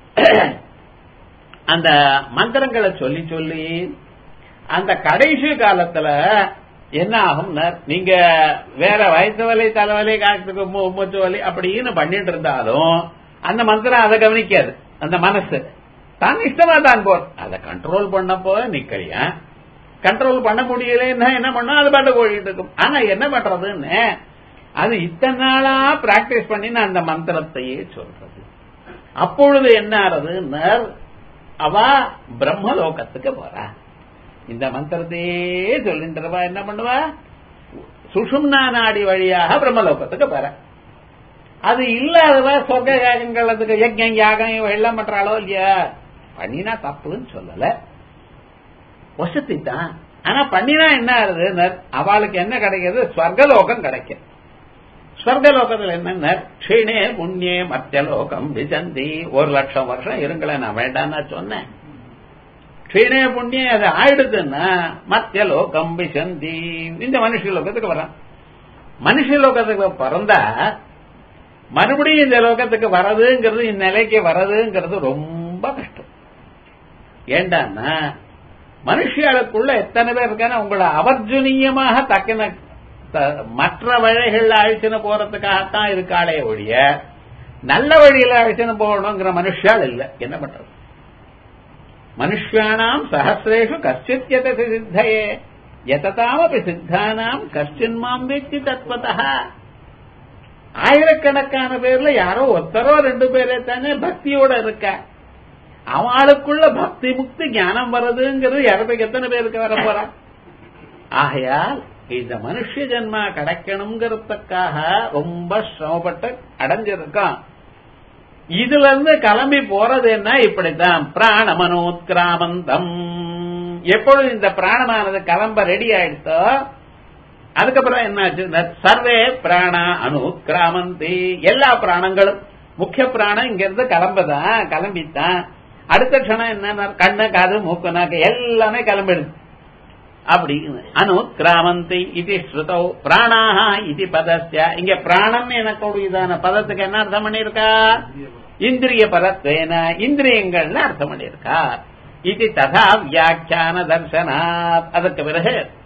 [SPEAKER 1] அந்த மந்திரங்களை சொல்லி சொல்லி அந்த கடைசி காலத்துல என்ன ஆகும் நீங்க வேற வயசு வலி தலைவலி காலத்துக்கு மூச்சு வலி அப்படின்னு பண்ணிட்டு இருந்தாலும் அந்த மந்திரம் அதை கவனிக்காது அந்த மனசு தான் இஷ்டமா தான் போ அதை கண்ட்ரோல் பண்ணப்போ நிக்கலையா கண்ட்ரோல் பண்ண முடியலன்னா என்ன பண்ணா அது பாட்டு ஓடிட்டு இருக்கும் ஆனா என்ன பண்றதுன்னு அது இத்தனை நாளா பிராக்டிஸ் பண்ணி நான் அந்த மந்திரத்தையே சொல்றது அப்பொழுது என்ன ஆறுதுன்னு அவ பிரம்மலோகத்துக்கு போறா இந்த மந்திரத்தையே சொல்லின்றவா என்ன பண்ணுவா சுஷும்னா நாடி வழியாக பிரம்மலோகத்துக்கு போற அது இல்லாதவ சொர்க்க யாகங்கள் அதுக்கு யஜ்யம் யாகம் எல்லாம் பண்றாளோ இல்லையா பண்ணினா தப்புன்னு சொல்லல வசதி தான் ஆனா பண்ணினா என்ன ஆகுது அவளுக்கு என்ன கிடைக்கிறது ஸ்வர்கலோகம் கிடைக்கும் ஸ்வர்கலோகத்தில் என்ன க்ஷீணே புண்ணியே மத்தியலோகம் விசந்தி ஒரு லட்சம் வருஷம் இருங்களேன் நான் வேண்டாம்னா சொன்னேன் க்ஷீணே புண்ணியம் அது ஆயிடுதுன்னா மத்தியலோகம் விசந்தி இந்த மனுஷ லோகத்துக்கு வரான் மனுஷ லோகத்துக்கு பிறந்தா மறுபடியும் இந்த லோகத்துக்கு வரதுங்கிறது இந்நிலைக்கு வரதுங்கிறது ரொம்ப கஷ்டம் ஏண்டான்னா மனுஷியாளுக்குள்ள எத்தனை பேர் இருக்கான உங்களை அவர்ஜுனியமாக தக்கின மற்ற வழிகள்ல அழிச்சுன்னு போறதுக்காகத்தான் இருக்காளே ஒழிய நல்ல வழியில அழிச்சுன்னு போகணுங்கிற மனுஷால் இல்ல என்ன பண்றது மனுஷானாம் சஹசிரேஷு கஷ்டித் எதசி சித்தையே எததாமபி சித்தானாம் கஷ்டின் மாம் வேத்தி தத்வதா ஆயிரக்கணக்கான பேர்ல யாரோ ஒருத்தரோ ரெண்டு பேரே தானே பக்தியோட இருக்கா அவளுக்குள்ள பக்தி முக்தி ஞானம் வர்றதுங்கிறது யாருக்கு எத்தனை பேருக்கு வர போறா ஆகையால் இந்த மனுஷ ஜென்மா கிடைக்கணுங்கிறதுக்காக ரொம்ப சிரமப்பட்டு அடைஞ்சிருக்கான் இதுல இருந்து கிளம்பி போறது என்ன இப்படித்தான் பிராணமனோத்கிராமந்தம் எப்பொழுது இந்த பிராணமானது கிளம்ப ரெடி ஆயிடுத்தோ அதுக்கப்புறம் என்னாச்சு சர்வே பிராணா அனுக்கிராமந்தி எல்லா பிராணங்களும் முக்கிய பிராணம் இங்க இருந்து கிளம்புதான் கிளம்பித்தான் அடுத்த க்ஷணம் என்ன கண்ணு காது மூக்கு நாக்கு எல்லாமே கிளம்பிடுது அப்படி அனுக்கிராமந்தி இது ஸ்ருதௌ பிராணாக இது பதஸ்ய இங்க பிராணம் எனக்கூடியதான பதத்துக்கு என்ன அர்த்தம் பண்ணிருக்கா இந்திரிய பதத்வேன இந்திரியங்கள்னு அர்த்தம் பண்ணிருக்கா இது ததா வியாக்கியான தர்சனாத் அதற்கு பிறகு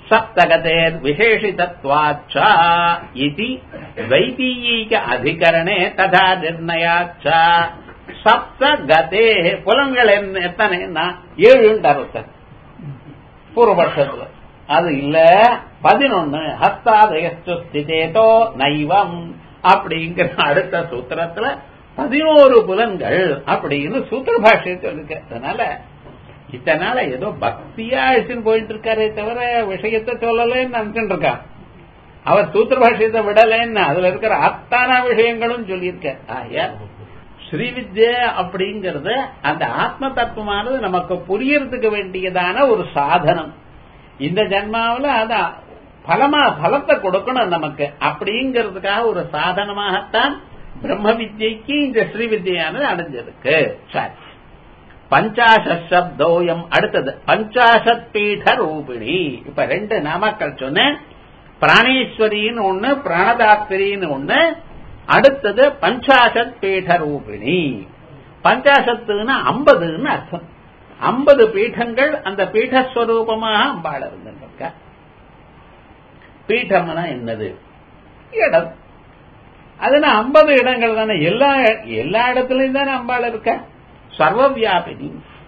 [SPEAKER 1] सप्तगतेर् विशेषितत्वाच्च इति द्वैतीयैक अधिकरणे तथा निर्णयाच्च சப்தகதே புலன்கள் என்ன எத்தனைன்னா ஏழுன்றார் ஒருத்தர் பூர்வபட்சத்துல அது இல்ல பதினொன்னு ஹஸ்தாதயஸ்து ஸ்திதேதோ நைவம் அப்படிங்கிற அடுத்த சூத்திரத்துல பதினோரு புலன்கள் அப்படின்னு சூத்திர பாஷ்யத்தை இருக்கு அதனால இத்தனால ஏதோ பக்தியா அழிச்சுன்னு போயிட்டு இருக்காரே தவிர விஷயத்தை சொல்லலன்னு நினைச்சுட்டு இருக்கான் அவர் சூத்திர பாஷ்யத்தை விடலன்னு அதுல இருக்கிற அத்தான விஷயங்களும் சொல்லியிருக்க ஆயா ஸ்ரீவித்யா அப்படிங்கறது அந்த ஆத்ம தத்துவமானது நமக்கு புரியறதுக்கு வேண்டியதான ஒரு சாதனம் இந்த ஜன்மாவில அத பலமா பலத்தை கொடுக்கணும் நமக்கு அப்படிங்கிறதுக்காக ஒரு சாதனமாகத்தான் பிரம்ம வித்யைக்கு இந்த ஸ்ரீவித்யானது அடைஞ்சிருக்கு சரி பஞ்சாசத் சப்தோயம் அடுத்தது பஞ்சாசத் பீட ரூபிணி இப்ப ரெண்டு நாமக்கள் சொன்னேன் பிராணேஸ்வரின்னு ஒண்ணு பிராணதாத்திரின்னு ஒண்ணு அடுத்தது பஞ்சாசத் பீட ரூபிணி பஞ்சாசத்துன்னா ஐம்பதுன்னு அர்த்தம் ஐம்பது பீഠங்கள் அந்த பீடஸ்வரூபமாக அம்பாள் இருந்திருக்க பீட்டம்னா என்னது இடம் அதுனா ஐம்பது இடங்கள் தானே எல்லா எல்லா இடத்துலயும் தானே அம்பாள் இருக்க சர்வவியாபினி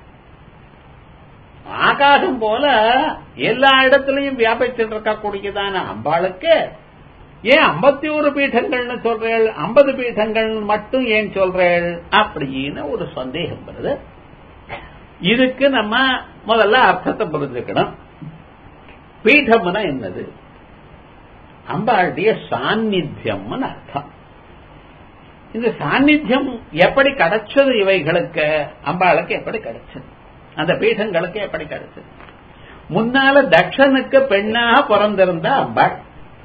[SPEAKER 1] ஆகாசம் போல எல்லா இடத்துலயும் வியாபிச்சுட்டு இருக்கக்கூடியதான அம்பாளுக்கு ஏன் ஐம்பத்தி ஒரு பீட்டங்கள்னு சொல்றேள் ஐம்பது பீட்டங்கள் மட்டும் ஏன் சொல்றேள் அப்படின்னு ஒரு சந்தேகம் வருது இதுக்கு நம்ம முதல்ல அர்த்தத்தை புரிஞ்சுக்கணும் பீட்டம்னா என்னது அம்பாளுடைய சாநித்தியம்னு அர்த்தம் இந்த சாநித்தியம் எப்படி கிடைச்சது இவைகளுக்கு அம்பாளுக்கு எப்படி கிடைச்சது அந்த பீடங்களுக்கு எப்படி கிடைச்சது முன்னால தக்ஷனுக்கு பெண்ணாக பிறந்திருந்த அம்பாள்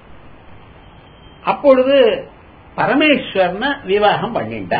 [SPEAKER 1] அப்பொழுது பரமேஸ்வரன விவாகம் பண்ணிட்டா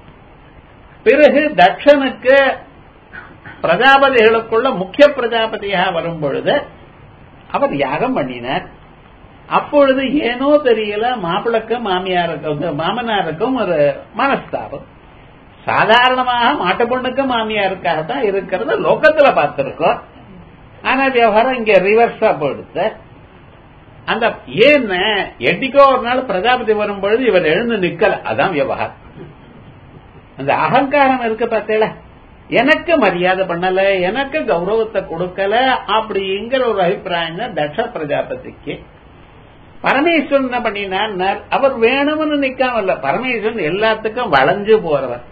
[SPEAKER 1] பிறகு தக்ஷனுக்கு பிரஜாபதிகளுக்குள்ள முக்கிய பிரஜாபதியாக வரும் பொழுது அவர் யாகம் பண்ணினார் அப்பொழுது ஏனோ தெரியல மாப்பிளக்கும் மாமியாருக்கும் மாமனாருக்கும் ஒரு மனஸ்தாபம் சாதாரணமாக மாட்டு பொண்ணுக்கும் மாமியாருக்காகத்தான் இருக்கிறத லோக்கத்துல பார்த்திருக்கோம் ஆனா விவகாரம் இங்க ரிவர்ஸா போயிடுத்து அந்த ஏன்னு எட்டிக்கோ ஒரு நாள் பிரஜாபதி வரும் பொழுது இவர் எழுந்து நிக்கல அதான் விவகாரம் அந்த அகங்காரம் இருக்கு பார்த்தேல எனக்கு மரியாதை பண்ணல எனக்கு கௌரவத்தை கொடுக்கல அப்படிங்கிற ஒரு அபிப்பிராயம் தான் தட்ச பிரஜாபதிக்கு பரமேஸ்வரன் என்ன பண்ணினார் அவர் வேணும்னு நிக்காமல்ல பரமேஸ்வரன் எல்லாத்துக்கும் வளைஞ்சு போறவர்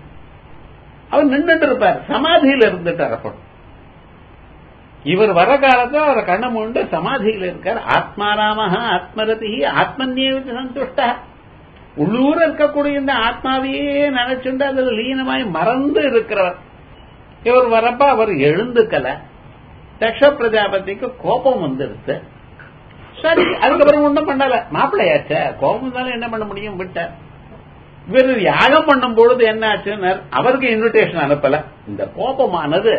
[SPEAKER 1] அவர் நின்றுட்டு இருப்பார் சமாதியில இருந்துட்டார் அப்போ இவர் வர காலத்துல அவர் கண்ண மூண்டு சமாதியில இருக்கார் ஆத்மாராமஹ ஆத்மரதி ஆத்மன்யேவித்து சந்துஷ்டா உள்ளூர இருக்கக்கூடிய இந்த ஆத்மாவையே நினைச்சுண்டு அதில் லீனமாய் மறந்து இருக்கிறவர் இவர் வரப்ப அவர் எழுந்துக்கல தக்ஷ பிரஜாபதிக்கு கோபம் வந்துருச்சு சரி அதுக்கப்புறம் ஒண்ணும் பண்ணல மாப்பிள்ளையாச்ச கோபம் இருந்தாலும் என்ன பண்ண முடியும் விட்டார் இவர் யாகம் பண்ணும் பொழுது என்ன ஆச்சுன்னு அவருக்கு இன்விடேஷன் அனுப்பல இந்த கோபமானது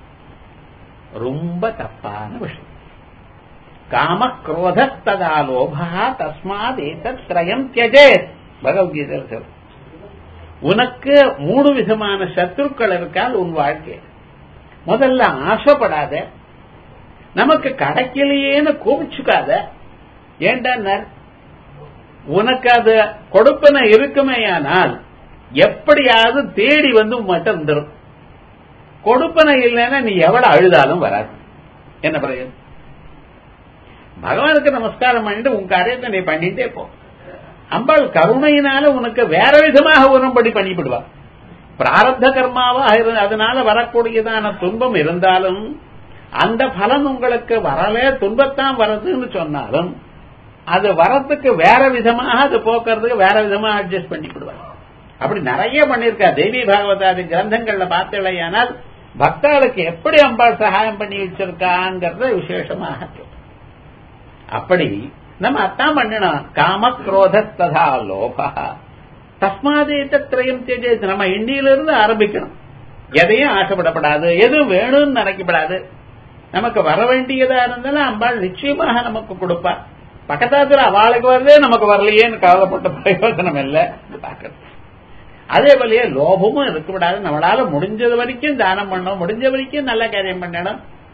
[SPEAKER 1] ரொம்ப தப்பான விஷயம் காம குரோதஸ்ததா லோபா தஸ்மாத் ஏதத் திரயம் தியஜேத் பகவத்கீதையில் சொல்ற உனக்கு மூணு விதமான சத்துருக்கள் இருக்கால் உன் வாழ்க்கை முதல்ல ஆசைப்படாத நமக்கு கிடைக்கலையேன்னு கோபிச்சுக்காத ஏண்டா உனக்கு அது கொடுப்பன இருக்குமேயானால் எப்படியாவது தேடி வந்து உங்கள்கிட்ட வந்துடும் கொடுப்பனை இல்லைன்னா நீ எவ்வளவு அழுதாலும் வராது என்ன பிரயோஜனம் பகவானுக்கு நமஸ்காரம் பண்ணிட்டு உன் காரியத்தை நீ பண்ணிட்டே போ அம்பாள் கருணையினால உனக்கு வேற விதமாக வரும்படி பண்ணிவிடுவா பிராரத்த கர்மாவா அதனால வரக்கூடியதான துன்பம் இருந்தாலும் அந்த பலன் உங்களுக்கு வரல துன்பத்தான் வருதுன்னு சொன்னாலும் அது வரத்துக்கு வேற விதமாக அது போக்குறதுக்கு வேற விதமா அட்ஜஸ்ட் பண்ணிவிடுவார் அப்படி நிறைய பண்ணிருக்கா தேவி பாகவதாதி கிரந்தங்கள்ல பார்த்தலையானால் பக்தர்களுக்கு எப்படி அம்பாள் சகாயம் பண்ணி வச்சிருக்காங்கிறத விசேஷமாக அப்படி நம்ம அத்தான் பண்ணணும் காம குரோத ததா லோபா தஸ்மாதே திரயம் தேஜேது நம்ம எண்ணியிலிருந்து ஆரம்பிக்கணும் எதையும் ஆசைப்படப்படாது எதுவும் வேணும்னு நினைக்கப்படாது நமக்கு வர வேண்டியதா இருந்தாலும் அம்பாள் நிச்சயமாக நமக்கு கொடுப்பா பக்கத்தாத்துல அவளுக்கு வருதே நமக்கு வரலையேன்னு கவலைப்பட்ட பிரயோஜனம் இல்லை பார்க்கணும் அதே போலயே லோபமும் இருக்கக்கூடாது நம்மளால முடிஞ்சது வரைக்கும் தானம் பண்ணணும் முடிஞ்ச வரைக்கும் நல்ல காரியம் பண்ணணும்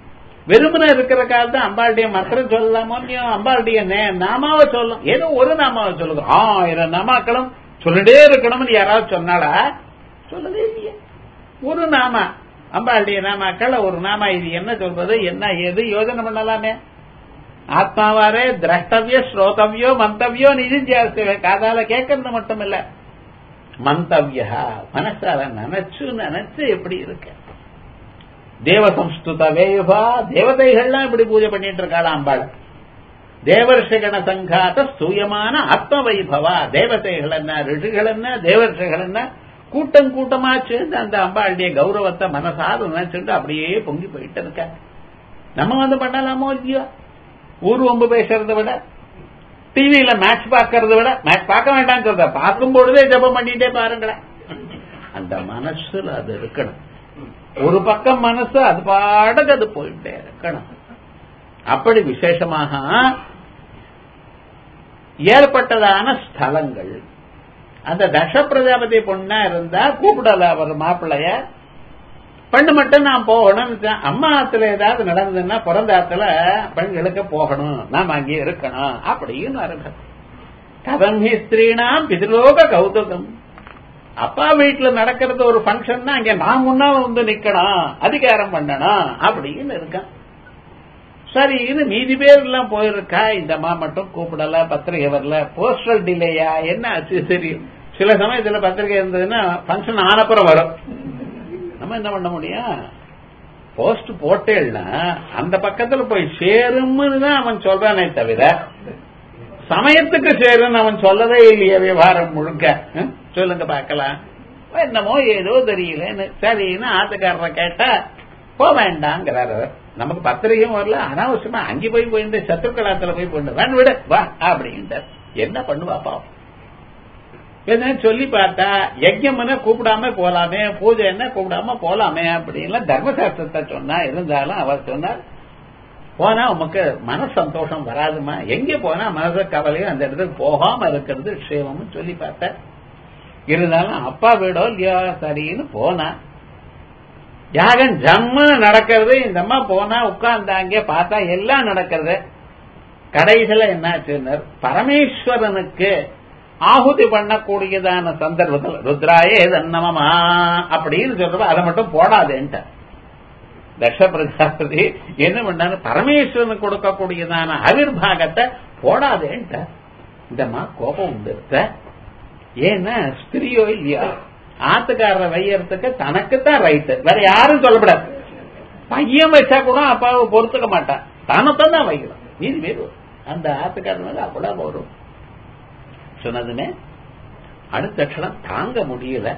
[SPEAKER 1] வெறுமனை இருக்கிற காலத்து அம்பாளுடைய மந்திரம் சொல்லலாமோ இல்லையோ அம்பாளுடைய நே- நாமாவை சொல்லலாம் ஏதோ ஒரு நாமாவை சொல்லுங்க ஆயிரம் நாமாக்களும் சொல்லிட்டே இருக்கணும்னு யாராவது சொன்னாடா சொல்லவே இல்லையே ஒரு நாமா அம்பாளுடைய நாமாக்கள் ஒரு நாமா இது என்ன சொல்றது என்ன ஏது யோசனை பண்ணலாமே ஆத்மாவாரே திரஷ்டவிய ஸ்ரோதவியோ மந்தவியோ நிதிஞ்சாசு காதால கேட்கறது மட்டும் இல்ல மந்தவியா மனசால நினைச்சு நினைச்சு எப்படி இருக்க தேவ சம்ஸ்துத வேயுபா தேவதைகள்லாம் இப்படி பூஜை பண்ணிட்டு இருக்காளா அம்பாள் தேவர்ஷகண சங்காத ஸ்தூயமான ஆத்ம வைபவா தேவதைகள் என்ன ரிஷிகள் என்ன தேவர்ஷிகள் என்ன கூட்டம் கூட்டமா சேர்ந்து அந்த அம்பாளுடைய கௌரவத்தை மனசார நினைச்சுட்டு அப்படியே பொங்கி போயிட்டு இருக்க நம்ம வந்து பண்ணலாமோ இல்லையோ ஊர் வம்பு பேசுறதை விட டிவியில மேட்ச் பார்க்கறத விட மேட்ச் பார்க்க வேண்டாம் சொல்ற பார்க்கும் பொழுதே ஜபம் பண்ணிட்டே பாருங்களேன் அந்த மனசுல அது இருக்கணும் ஒரு பக்கம் மனசு அது பாடக்கு அது போயிட்டே இருக்கணும் அப்படி விசேஷமாக ஏற்பட்டதான ஸ்தலங்கள் அந்த தச பிரஜாபதி பொண்ணா இருந்தா கூப்பிடல அவர் மாப்பிள்ளைய பெண்ணு மட்டும் நான் போகணும் அம்மா ஆத்துல ஏதாவது நடந்ததுன்னா பிறந்த ஆத்துல பெண்களுக்கு போகணும் நாம் அங்கே இருக்கணும் அப்படின்னு அர்த்தம் கதம் ஹி ஸ்திரீனாம் பிதிலோக கௌதுகம் அப்பா வீட்டுல நடக்கிறது ஒரு ஃபங்க்ஷன்னா அங்க நான் முன்னால வந்து நிக்கணும் அதிகாரம் பண்ணணும் அப்படின்னு இருக்கான் சரி இது மீதி பேர் எல்லாம் போயிருக்கா இந்த அம்மா மட்டும் கூப்பிடல பத்திரிகை வரல போஸ்டல் டிலேயா என்ன ஆச்சு சரி சில சமயத்துல பத்திரிகை இருந்ததுன்னா ஃபங்க்ஷன் ஆனப்புறம் வரும் நம்ம என்ன பண்ண முடியும் போஸ்ட் போட்டேன்னா அந்த பக்கத்துல போய் சேரும்னு தான் அவன் சொல்றானே தவிர சமயத்துக்கு சேருன்னு அவன் சொல்லவே இல்லையே விவகாரம் முழுக்க ஹம்? சொல்லுங்க பார்க்கலாம் என்னமோ ஏதோ தெரியலன்னு சரின்னு ஆத்துக்காரரை கேட்டா போக வேண்டாங்கிறாரு அவர். நமக்கு பத்திரிகையும் வரல அனாவசியமா அங்கே போய் போயிட்டு சத்துருக்கலாத்துல போய் போயிட்டு வேணும் விடு வா அப்படின்ட்டு என்ன பண்ணுவா பாவம் என்ன சொல்லி பார்த்தா யஜ்யம்னா கூப்பிடாம போலாமே பூஜை என்ன கூப்பிடாம போலாமே அப்படின்லாம் தர்மசாஸ்திரத்தை சொன்னா இருந்தாலும் அவர் சொன்னார் போனா உமக்கு மன சந்தோஷம் வராதுமா எங்க போனா மனச கவலையும் அந்த இடத்துக்கு போகாம இருக்கிறது க்ஷேமம்னு சொல்லி பார்த்தேன் இருந்தாலும் அப்பா வீடோ இல்லையோ சரின்னு போனா யாகம் ஜம்மு நடக்கிறது இந்த அம்மா போனா உட்கார்ந்தாங்க பார்த்தா எல்லாம் நடக்கிறது கடைசியில என்னாச்சுன்னு பரமேஸ்வரனுக்கு ஆகுதி பண்ணக்கூடியதான சந்தர்ப்பத்தில் ருத்ராயே தன்னமமா அப்படின்னு சொல்றப்ப அதை மட்டும் போடாதேன்ட்ட தக்ஷ பிரஜாபதி என்ன பண்ணாரு பரமேஸ்வரனுக்கு கொடுக்கக்கூடியதான அவிர்வாகத்தை போடாதேன்ட்ட இந்தம்மா கோபம் வந்துருத்த ஏன்னா ஸ்திரியோ இல்லையா ஆத்துக்காரரை வையறதுக்கு தனக்குத்தான் ரைட்டு வேற யாரும் சொல்லப்படாது பையன் வச்சா கூட அப்பாவை பொறுத்துக்க மாட்டான் தனத்தான் தான் வைக்கணும் மீதி பேர் அந்த ஆத்துக்காரன் மேல அப்பதான் வரும் சொன்னதுமே அடுத்த க்ஷணம் தாங்க முடியல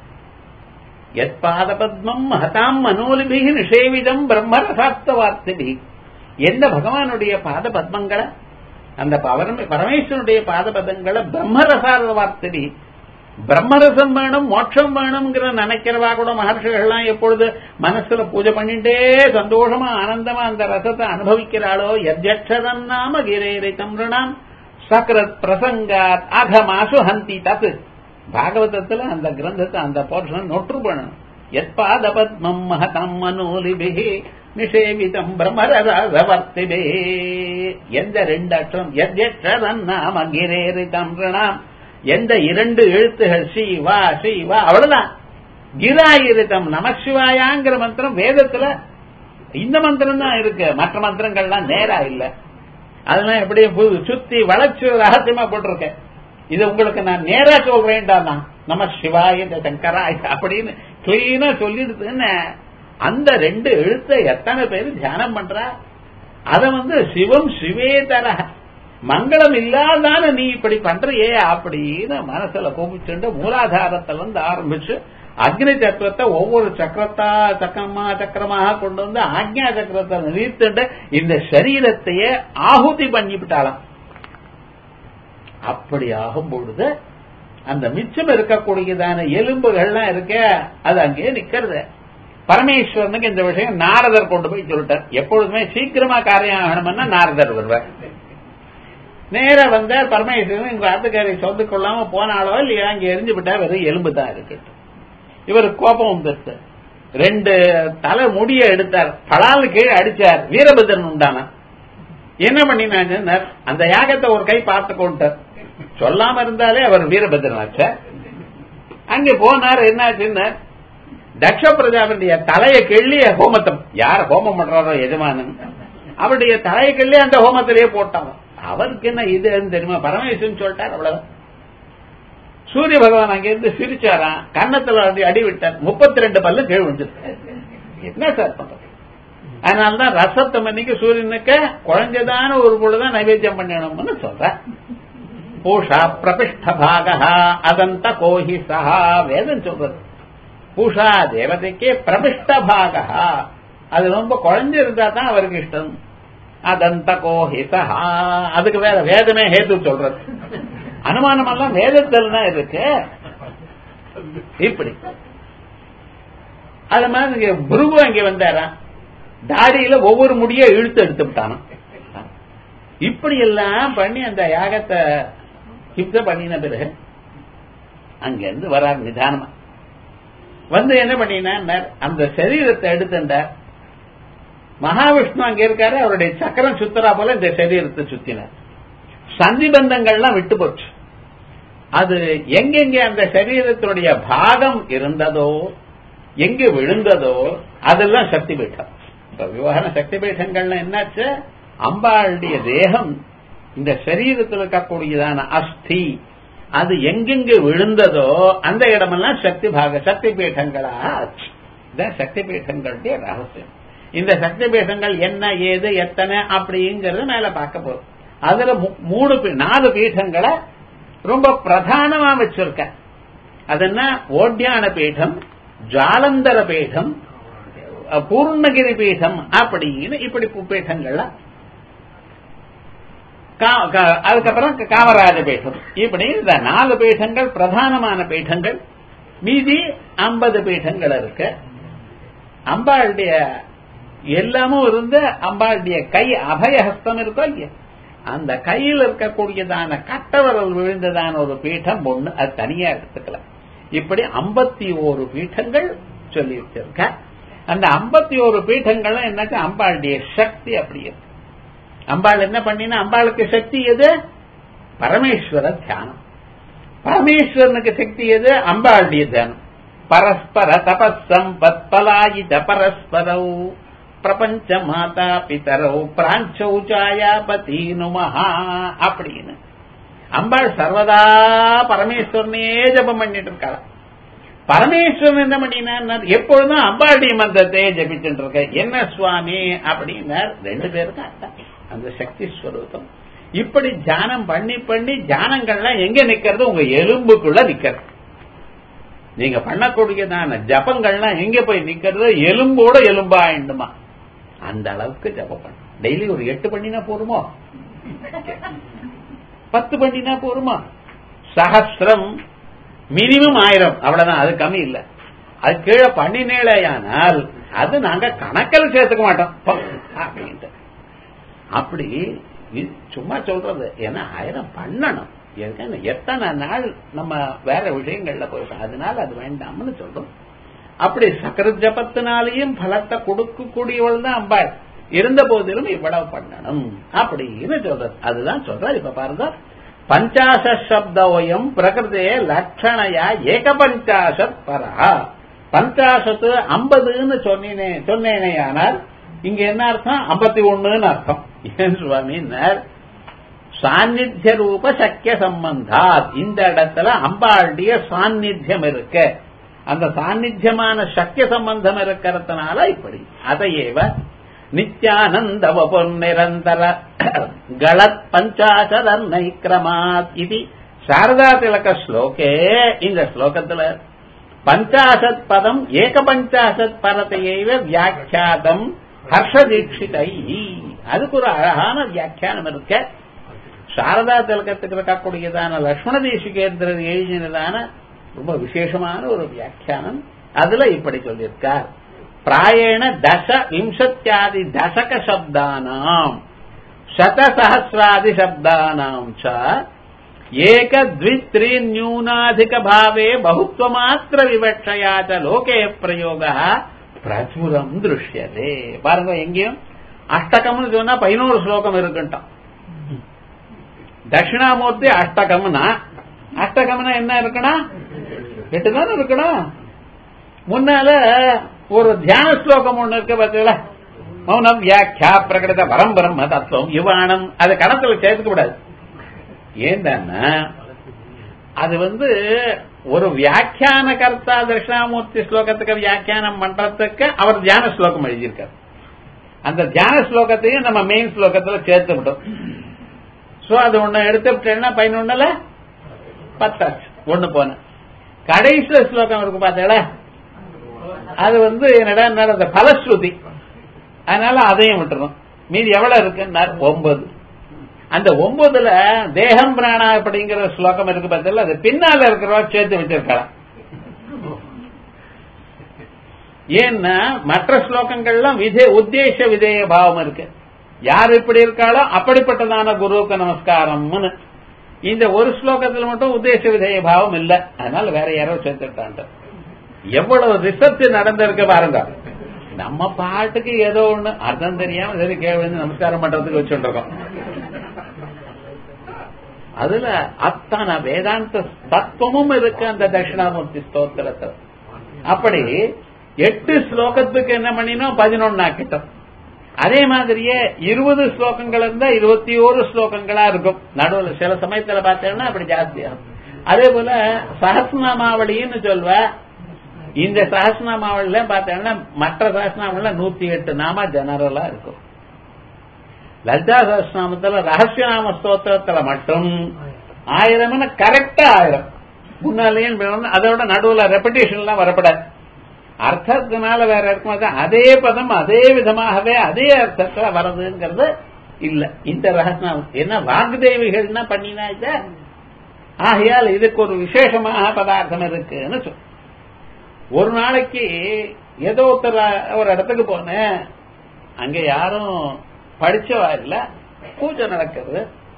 [SPEAKER 1] எத் பாத பத்மம் மகதாம் மனோலிபிகி நிஷேவிதம் பிரம்மரசார்த்த வார்த்திபி எந்த பகவானுடைய பாத பத்மங்களை அந்த பவரம- பரமேஸ்வரனுடைய பாத பதங்களை பிரம்மரசார்த்த வார்த்திபி பிரம்மரசம் வேணும் மோட்சம் வேணுங்கிற நினைக்கிறவா கூட மகர்ஷிகள்லாம் எப்பொழுது மனசுல பூஜை பண்ணிட்டே சந்தோஷமா ஆனந்தமா அந்த ரசத்தை அனுபவிக்கிறாளோ எத்யக்ஷதம் நாம கிரேரை தம்ருணாம் சக்ரத் பிரசங்காத் அகமாசு ஹந்தி தத் பாகவதத்துல அந்த கிரந்தத்தை அந்த போர்ஷன் நொற்று பண்ணணும் எத்பாத பத்மம் மகதம் மனோலிபிகி நிஷேவிதம் பிரமரவர்த்திபே எந்த ரெண்டு அக்ஷரம் எத்யக்ஷதம் நாம கிரேரி தம்ருணாம் எந்த இரண்டு எழுத்துகள் சிவா சிவா அவ்வளவுதான் கிராயிருத்தம் நமசிவாயாங்கிற மந்திரம் வேதத்துல இந்த மந்திரம் தான் இருக்கு மற்ற மந்திரங்கள்லாம் நேரா இல்ல அதெல்லாம் எப்படி பு- சுத்தி வளைச்சு ரகசியமா போட்டிருக்கேன் இது உங்களுக்கு நான் நேரா சொல்றேன்டா நம்ம சிவாய இந்த சங்கராய அப்படின்னு கிளீனா சொல்லிடுதுன்னு அந்த ரெண்டு எழுத்தை எத்தனை பேர் தியானம் பண்றா அத வந்து சிவம் சிவேதர மங்களம் இல்லாதான நீ இப்படி பண்றியே அப்படின்னு மனசுல கோபிச்சுட்டு மூலாதாரத்துல இருந்து ஆரம்பிச்சு அக்னி சக்கரத்தை ஒவ்வொரு சக்கரத்தா சக்கரமா சக்கரமாக கொண்டு வந்து ஆக்ஞா சக்கரத்தை நிறுத்திட்டு இந்த சரீரத்தையே ஆகுதி பண்ணிவிட்டாளாம் அப்படி ஆகும் பொழுது அந்த மிச்சம் இருக்கக்கூடியதான எலும்புகள்லாம் இருக்க அது அங்கேயே நிக்கிறது பரமேஸ்வரனுக்கு இந்த விஷயம் நாரதர் கொண்டு போய் சொல்லிட்டார் எப்பொழுதுமே சீக்கிரமா காரியம் ஆகணும்னா நாரதர் வருவார் நேரா வந்தார் பரமேஸ்வரன் உங்க ஆத்துக்காரி சொந்து கொள்ளாம போனாலோ இல்லையா இங்க எரிஞ்சு விட்டா வெறும் எலும்பு தான் இருக்கு இவர் கோபம் வந்துருச்சு ரெண்டு தலை முடிய எடுத்தார் பலால் கீழே அடிச்சார் வீரபத்ரன் உண்டானா என்ன பண்ணினாங்க அந்த யாகத்தை ஒரு கை பார்த்து கொண்டார் சொல்லாம இருந்தாலே அவர் வீரபத்ரன் ஆச்ச அங்க போனார் என்னாச்சுன்னு தக்ஷ பிரஜாபதிய தலையை கிள்ளி ஹோமத்தம் யார ஹோமம் பண்றாரோ எஜமானன் அவருடைய தலையை கிள்ளி அந்த ஹோமத்திலேயே போட்டாங்க அவருக்கு என்ன இது தெரியுமா பரமேஸ்வரன் சொல்லிட்டார் அவ்வளவு சூரிய பகவான் அங்கிருந்து சிரிச்சாராம் கன்னத்துல அடி அடி விட்டார் முப்பத்தி ரெண்டு பல்லு கீழ் வந்துருக்கு என்ன சார் பண்றது அதனாலதான் ரசத்தம் அன்னைக்கு சூரியனுக்கு குழஞ்சதான ஒரு பொழுதுதான் நைவேத்தியம் பண்ணணும்னு சொல்ற பூஷா பிரபிஷ்ட பாகா அதந்த கோஹி சஹா வேதம் சொல்றது பூஷா தேவதைக்கே பிரபிஷ்ட பாகா அது ரொம்ப குழஞ்சிருந்தா தான் அவருக்கு இஷ்டம் அதந்த கோஹி சஹா அதுக்கு வேற வேதமே ஹேத்து சொல்றது அனுமானம் எல்லாம் வேதத்தில் தான் இருக்கு இப்படி அது மாதிரி புருகு அங்க வந்தாரா தாடியில ஒவ்வொரு முடிய இழுத்து எடுத்து விட்டானோ இப்படி எல்லாம் பண்ணி அந்த யாகத்தை ஹிப்த பண்ணின பிறகு அங்கிருந்து வரார் நிதானமா வந்து என்ன பண்ணினா அந்த சரீரத்தை எடுத்துட்டார் மகாவிஷ்ணு அங்க இருக்காரு அவருடைய சக்கரம் சுத்தரா போல இந்த சரீரத்தை சுத்தினார் சந்தி பந்தங்கள்லாம் விட்டு போச்சு அது எங்கெங்க அந்த சரீரத்தினுடைய பாகம் இருந்ததோ எங்க விழுந்ததோ அதெல்லாம் சக்தி பீட்டம் இப்ப விவகார சக்தி பீட்டங்கள்ல என்னாச்சு அம்பாளுடைய தேகம் இந்த சரீரத்தில் இருக்கக்கூடியதான அஸ்தி அது எங்கெங்க விழுந்ததோ அந்த இடமெல்லாம் சக்தி பாக சக்தி பீட்டங்களாக ஆச்சு இதான் சக்தி பீட்டங்களுடைய ரகசியம் இந்த சக்தி பீட்டங்கள் என்ன ஏது எத்தனை அப்படிங்கறது மேல பார்க்க போறோம் அதுல மூணு நாலு பீட்டங்களை ரொம்ப பிரதானமா வச்சிருக்க அது என்ன ஓட்டியான பீடம் ஜாலந்தர பீடம் பூர்ணகிரி பீடம் அப்படின்னு இப்படி பீட்டங்கள்ல அதுக்கப்புறம் காமராஜ பீடம் இப்படி இந்த நாலு பீடங்கள் பிரதானமான பீடங்கள் மீதி ஐம்பது பீடங்கள் இருக்கு அம்பாளுடைய எல்லாமும் இருந்து அம்பாளுடைய கை அபயஹஸ்தம் இருக்கோ இல்லையா அந்த கையில் இருக்கக்கூடியதான கட்டவரல் விழுந்ததான ஒரு பீடம் ஒண்ணு அது தனியா எடுத்துக்கலாம் இப்படி ஐம்பத்தி ஓரு பீட்டங்கள் சொல்லி வச்சிருக்க அந்த ஐம்பத்தி ஓரு பீட்டங்களும் என்னாச்சு அம்பாளுடைய சக்தி அப்படி இருக்கு அம்பாள் என்ன பண்ணினா அம்பாளுக்கு சக்தி எது பரமேஸ்வர தியானம் பரமேஸ்வரனுக்கு சக்தி எது அம்பாளுடைய தியானம் பரஸ்பர தபசம்பத் பலாயித பரஸ்பரவு பிரபஞ்ச மாதா பிதரவு பிராஞ்சௌச்சாயாபதி நுமஹா அப்படின்னு அம்பாள் சர்வதா பரமேஸ்வரனே ஜபம் பண்ணிட்டு இருக்காள் பரமேஸ்வரன் என்ன பண்ணினார் எப்பொழுதும் அம்பாளுடைய மந்திரத்தை ஜபிச்சுட்டு இருக்க என்ன சுவாமி அப்படின்னார் ரெண்டு பேருக்கும் அர்த்தம் அந்த சக்தி ஸ்வரூபம் இப்படி தியானம் பண்ணி பண்ணி தியானங்கள்லாம் எங்க நிக்கிறது உங்க எலும்புக்குள்ள நிக்கிறது நீங்க பண்ணக்கூடியதான ஜபங்கள்லாம் எங்க போய் நிக்கிறது எலும்போட எலும்பா ஆயிண்டுமா அந்த அளவுக்கு ஜபம் பண்ண டெய்லி ஒரு எட்டு பண்ணினா போருமோ பத்து பண்ணினா போருமா சகசிரம் மினிமம் ஆயிரம் அவ்வளவுதான் அது கம்மி இல்ல அது கீழே பண்ணினேலையானால் அது நாங்க கணக்கில் சேர்த்துக்க மாட்டோம் அப்படின்ட்டு அப்படி சும்மா சொல்றது ஏன்னா ஆயிரம் பண்ணணும் எத்தனை நாள் நம்ம வேற விஷயங்கள்ல போயிட்டோம் அதனால அது வேண்டாம்னு சொல்றோம் அப்படி சக்கர ஜபத்தினாலேயும் பலத்தை கொடுக்கக்கூடியவள் தான் அம்பாள் இருந்த போதிலும் இவ்வளவு பண்ணணும் அப்படின்னு சொல்றது அதுதான் சொல்றாரு இப்ப பாருங்க பஞ்சாச சப்தோயம் பிரகிருதே லட்சணையா ஏக பஞ்சாசத் பரா பஞ்சாசத்து ஐம்பதுன்னு சொன்னேனே சொன்னேனே ஆனால் இங்க என்ன அர்த்தம் ஐம்பத்தி ஒண்ணுன்னு அர்த்தம் ஏன் சுவாமின்னார் சாநித்திய ரூப சக்கிய சம்பந்தாத் இந்த இடத்துல அம்பாளுடைய சாநித்தியம் இருக்கு அந்த சாநித்தியமான சக்கிய சம்பந்தம் இருக்கிறதுனால இப்படி அதையேவ நித்யானந்த நிரந்தர கலத் பஞ்சாசதர்ணை கிரமாத் இது சாரதா திலக ஸ்லோகே இந்த ஸ்லோகத்துல பஞ்சாசத் பதம் ஏக பஞ்சாசத் பரத்தையைவ வியாக்கியாதம் ஹர்ஷ தீட்சிதை அதுக்கு ஒரு அழகான வியாக்கியானம் இருக்க சாரதா திலகத்துக்கு இருக்கக்கூடியதான லக்ஷ்மண தேசிகேந்திரர் எழுதினதான ரொம்ப விசேஷமான ஒரு வியாக்கியானம் அதுல இப்படி சொல்லியிருக்கார் பிராயண தச விம்சத்தியாதி தசக சப்தானாம் சதசஹசிராதி சப்தானாம் ச ஏக த்வித்ரி நியூனாதிக பாவே பகுத்வமாத்திர விவக்ஷயா ச லோகே பிரயோக பிரச்சுரம் திருஷ்யதே பாருங்க எங்கேயும் அஷ்டகம்னு சொன்னா பதினோரு ஸ்லோகம் இருக்குன்ட்டான் தட்சிணாமூர்த்தி அஷ்டகம்னா அஷ்டகம்னா என்ன இருக்கணும் எட்டு தானே இருக்கணும் முன்னால ஒரு தியான ஸ்லோகம் ஒண்ணு இருக்கு பார்த்தீங்களா மௌனம் வியாக்கியா பிரகடத வரம் பிரம்ம தத்துவம் யுவானம் அது கணத்துல சேர்த்துக்க கூடாது ஏன்னா அது வந்து ஒரு வியாக்கியான கர்த்தா தட்சிணாமூர்த்தி ஸ்லோகத்துக்கு வியாக்கியானம் பண்றதுக்கு அவர் தியான ஸ்லோகம் எழுதியிருக்கார் அந்த தியான ஸ்லோகத்தையும் நம்ம மெயின் ஸ்லோகத்துல சேர்த்து விட்டோம் சோ அது ஒண்ணு எடுத்து விட்டேன்னா பதினொன்னுல பத்தாச்சு ஒண்ணு போன கடைசியில ஸ்லோகம் இருக்கு பார்த்தீங்களா அது வந்து என்னடா அந்த பலஸ்ருதி அதனால அதையும் விட்டுறோம் மீதி எவ்வளவு இருக்குன்னார் ஒன்பது அந்த ஒன்பதுல தேகம் பிராணா அப்படிங்கிற ஸ்லோகம் இருக்கு பார்த்தீங்களா அது பின்னால இருக்கிறவா சேர்த்து வச்சிருக்கலாம் ஏன்னா மற்ற ஸ்லோகங்கள்லாம் விதே உத்தேச விதேய பாவம் இருக்கு யார் இப்படி இருக்காளோ அப்படிப்பட்டதான குருவுக்கு நமஸ்காரம்னு இந்த ஒரு ஸ்லோகத்துல மட்டும் உத்தேச விதேய பாவம் இல்ல அதனால வேற யாரோ சேர்த்துட்டாங்க எவ்வளவு ரிசர்ச் நடந்திருக்கு பாருங்க நம்ம பாட்டுக்கு ஏதோ ஒண்ணு அர்த்தம் தெரியாம சரி கேள்வி நமஸ்காரம் பண்றதுக்கு வச்சுட்டு இருக்கோம் அதுல அத்தனை வேதாந்த தத்துவமும் இருக்கு அந்த தட்சிணாமூர்த்தி ஸ்தோத்திரத்துல அப்படி எட்டு ஸ்லோகத்துக்கு என்ன பண்ணினோம் பதினொன்னு ஆக்கிட்டோம் அதே மாதிரியே இருபது ஸ்லோகங்கள் இருந்தா இருபத்தி ஒரு ஸ்லோகங்களா இருக்கும் நடுவில் சில சமயத்துல பார்த்தீங்கன்னா அப்படி ஜாஸ்தியாகும் அதே போல சஹஸ்நாமாவளின்னு சொல்வ இந்த சஹஸ்நாமாவளில பார்த்தீங்கன்னா மற்ற சஹஸ்நாமல நூத்தி எட்டு நாம ஜெனரலா இருக்கும் லலிதா சஹஸ்நாமத்துல ரகசியநாம ஸ்தோத்திரத்துல மட்டும் ஆயிரம் கரெக்டா ஆயிரம் முன்னாலேயும் அதோட நடுவுல ரெப்படேஷன் எல்லாம் வரப்படாது அர்த்தத்தினால வேற இருக்கும் அதே பதம் அதே விதமாகவே அதே அர்த்தத்துல வர்றதுங்கிறது இல்ல இந்த ரகசியம் என்ன வாக்குதேவிகள்னா பண்ணினா இத ஆகையால் இதுக்கு ஒரு விசேஷமாக பதார்த்தம் இருக்குன்னு சொல் ஒரு நாளைக்கு ஏதோ ஒருத்தர் ஒரு இடத்துக்கு போனேன் அங்க யாரும் படிச்சவா இல்ல பூஜை நடக்குது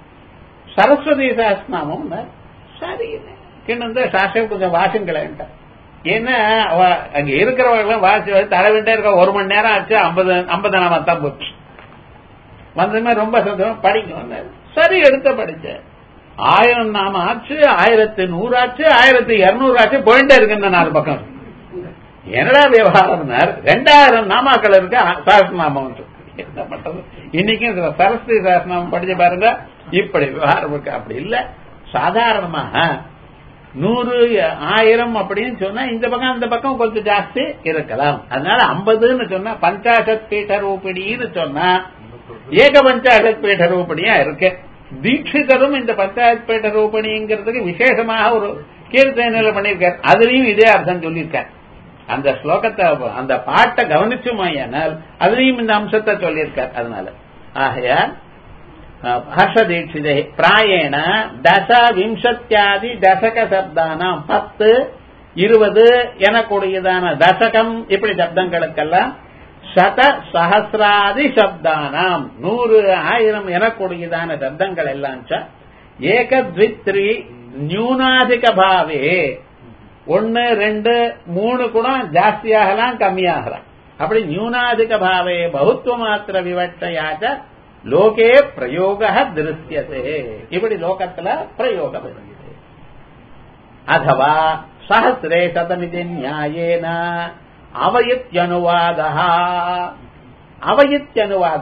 [SPEAKER 1] சரஸ்வதி சாஸ்திரநாமம் சரி கிண்ணந்த சாஸ்திரம் கொஞ்சம் வாசுங்களேன்ட்ட ஏன்னா அவ அங்க இருக்கிறவங்க வாசி தலைவிட்டே இருக்க ஒரு மணி நேரம் ஆச்சு ஐம்பது ஐம்பது நாம தான் போச்சு வந்ததுமே ரொம்ப சந்தோஷம் படிங்க சரி எடுத்த படிச்சேன் ஆயிரம் நாம ஆச்சு ஆயிரத்தி நூறு ஆச்சு ஆயிரத்தி இருநூறு ஆச்சு போயிட்டே இருக்கு இந்த நாலு பக்கம் என்னடா விவகாரம் ரெண்டாயிரம் நாமாக்கள் இருக்கு சாஸ்திரநாமம் என்ன பண்றது இன்னைக்கும் சரஸ்வதி சாஸ்திரநாமம் படிச்சு பாருங்க இப்படி விவகாரம் இருக்கு அப்படி இல்ல சாதாரணமாக நூறு ஆயிரம் அப்படின்னு சொன்னா இந்த பக்கம் அந்த பக்கம் கொஞ்சம் ஜாஸ்தி இருக்கலாம் அதனால ஐம்பதுன்னு சொன்னா பஞ்சாசத் பீட்ட ரூபிணின்னு சொன்னா ஏக பஞ்சாசத் பீட்ட ரூபணியா இருக்கு தீட்சிதரும் இந்த பஞ்சாயத் பீட்ட ரூபணிங்கிறதுக்கு விசேஷமாக ஒரு கீர்த்தனையில பண்ணியிருக்கார் அதுலயும் இதே அர்த்தம் சொல்லியிருக்கார் அந்த ஸ்லோகத்தை அந்த பாட்டை கவனிச்சுமாயானால் அதுலயும் இந்த அம்சத்தை சொல்லியிருக்கார் அதனால ஆகையால் ஹர்ஷதீட்சிதே பிராயேண தச விம்சத்தியாதி தசக சப்தானாம் பத்து இருபது எனக்கூடியதான தசகம் இப்படி சப்தங்களுக்கெல்லாம் சத சஹசிராதி சப்தானாம் நூறு ஆயிரம் எனக்கூடியதான சப்தங்கள் எல்லாம் ஏகத்வித்ரி நியூனாதிக பாவே ஒன்னு ரெண்டு மூணு கூட ஜாஸ்தியாகலாம் கம்மியாகலாம் அப்படி நியூனாதிக பாவே பகுத்துவ மாத்திர விவட்சையாச்ச லோகே பிரயோக திருஷ்யதே இப்படி லோகத்துல பிரயோகம் இருக்குது அதுவா சஹசிரே சதமிதி நியாயேன அவயித்யனுவாத அவயித்யனுவாத